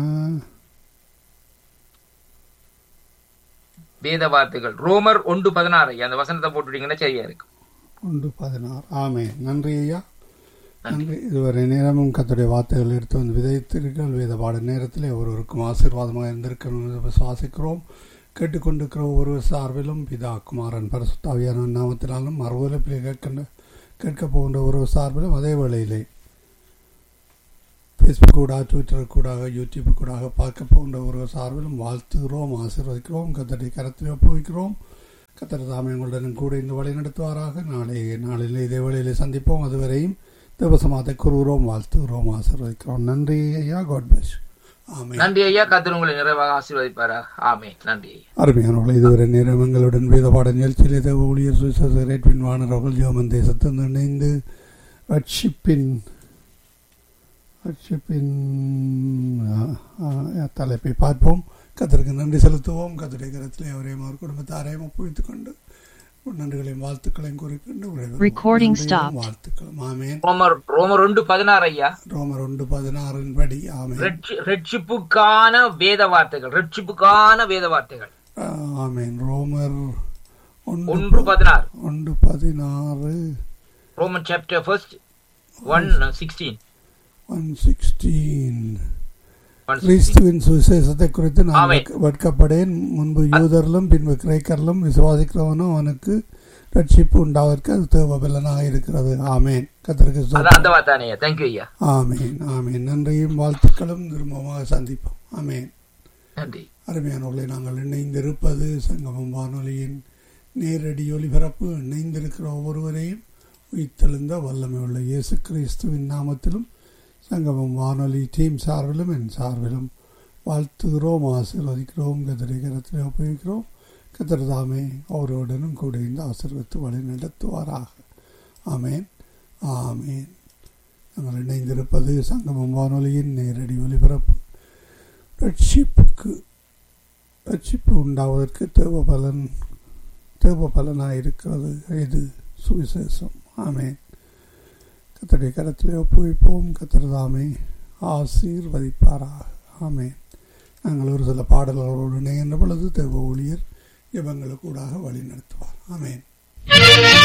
வேத வார்த்தைகள் ரோமர் ஒன்று பதினாறு ஐயா அந்த வசனத்தை போட்டுட்டீங்கன்னா சரியா இருக்கும் ஒன்று பதினாறு ஆமே நன்றி ஐயா நன்றி இதுவரை நேரமும் கத்துடைய வார்த்தைகள் எடுத்து வந்து விதைத்தீர்கள் வேத பாட நேரத்தில் ஒருவருக்கும் ஆசீர்வாதமாக இருந்திருக்கணும் என்று விசுவாசிக்கிறோம் கேட்டுக்கொண்டிருக்கிற ஒவ்வொரு சார்பிலும் பிதா குமாரன் பரசுத்தாவியான நாமத்தினாலும் மறுவலப்பில் கேட்கின்ற கேட்க போகின்ற ஒரு சார்பிலும் அதே வேளையிலே ஃபேஸ்புக் கூடாக ட்விட்டர் கூடாக யூடியூப் கூடாக பார்க்க போகின்ற ஒரு சார்பிலும் வாழ்த்துகிறோம் ஆசீர்வதிக்கிறோம் கத்தடி கரத்தில் ஒப்புவிக்கிறோம் கத்தர் தாமே உங்களுடன் கூட இந்த வழி நடத்துவாராக நாளை நாளில் இதே வேளையிலே சந்திப்போம் அதுவரையும் தேவசமாதை கூறுகிறோம் வாழ்த்துகிறோம் ஆசீர்வதிக்கிறோம் நன்றி ஐயா காட் பிளஸ் ஆமே நன்றி ஐயா கத்தர் உங்களை நிறைவாக ஆசீர்வதிப்பாரா ஆமே நன்றி ஐயா அருமையானவர்கள் இதுவரை நேரம் எங்களுடன் வேதபாட நிகழ்ச்சியிலே தேவ ஊழியர் சுவிசேஷ ரேட்பின் வானவர்கள் ஜோமன் தேசத்திலிருந்து இணைந்து ரட்சிப்பின் ரட்சிப்பின் ஆ, ஆ, தலைப்பை பார்ப்போம் கத்தருக்கு நன்றி செலுத்துவோம் கத்தருடைய கரத்திலே அவரையும் அவர் குடும்பத்தாரையும் ஒப்புவித்துக் கொண்டு நன்றிகளையும் வாழ்த்துக்களையும் கூறிக்கொண்டு விடைபெறுவோம். Recording நன்றியும் stopped. வாழ்த்துக்களும் ஆமேன் ரோமர் ரோமர் ஒன்று பதினாறு ஐயா ரோமர் ஒன்று பதினாறின் படி ஆமேன் ரட்சி- ரட்சிப்புக்கான வேத வார்த்தைகள் ரட்சிப்புக்கான வேத வார்த்தைகள் ஆ, ஆமேன் ரோமர் ஒன்று ஒன்று பதினாறு ஒன்று பதினாறு Roman chapter first one sixteen one sixteen one கிறிஸ்துவின் சுவிசேஷத்தை குறித்து நான் ஆமென். வெட்க- வெட்கப்படேன் முன்பு யூதரிலும் பின்பு கிரேக்கரிலும் விசுவாசிக்கிறவனும் அவனுக்கு ரட்சிப்பு உண்டாவதற்கு அது தேவபலனாக இருக்கிறது ஆமேன் கத்திற்கு அதான் அந்த வார்த்தானே தேங்க்யூ ஐயா ஆமேன் ஆமேன் நன்றியும் வாழ்த்துக்களும் திரும்பமாக சந்திப்போம் ஆமேன் நன்றி அருமையானவர்களை நாங்கள் இணைந்திருப்பது சங்கமம் வானொலியின் நேரடி ஒலிபரப்பு இணைந்திருக்கிற ஒவ்வொருவரையும் உயிர்த்தெழுந்த வல்லமை உள்ள இயேசு கிறிஸ்துவின் நாமத்திலும் சங்கமம் வானொலி டீம் சார்பிலும் என் சார்பிலும் வாழ்த்துகிறோம் ஆசீர்வதிக்கிறோம் கதிரை கரத்தில் ஒப்புவிக்கிறோம் கத்திர தாமே அவருடனும் கூட இந்த ஆசீர்வத்து வழி நடத்துவாராக ஆமேன் ஆமேன் நாங்கள் இணைந்திருப்பது சங்கமம் வானொலியின் நேரடி ஒலிபரப்பு ரட்சிப்புக்கு ரட்சிப்பு உண்டாவதற்கு தேவ பலன் தேவ பலனாக இருக்கிறது இது சுவிசேஷம் ஆமேன் கத்தருடைய கரத்திலே ஒப்புவிப்போம் கத்திரதாமே ஆசீர்வதிப்பாராக ஆமேன் நாங்கள் ஒரு சில பாடல்களோடு இணைகின்ற பொழுது தேவ ஊழியர் இவங்களுக்கூடாக வழி நடத்துவார் ஆமேன்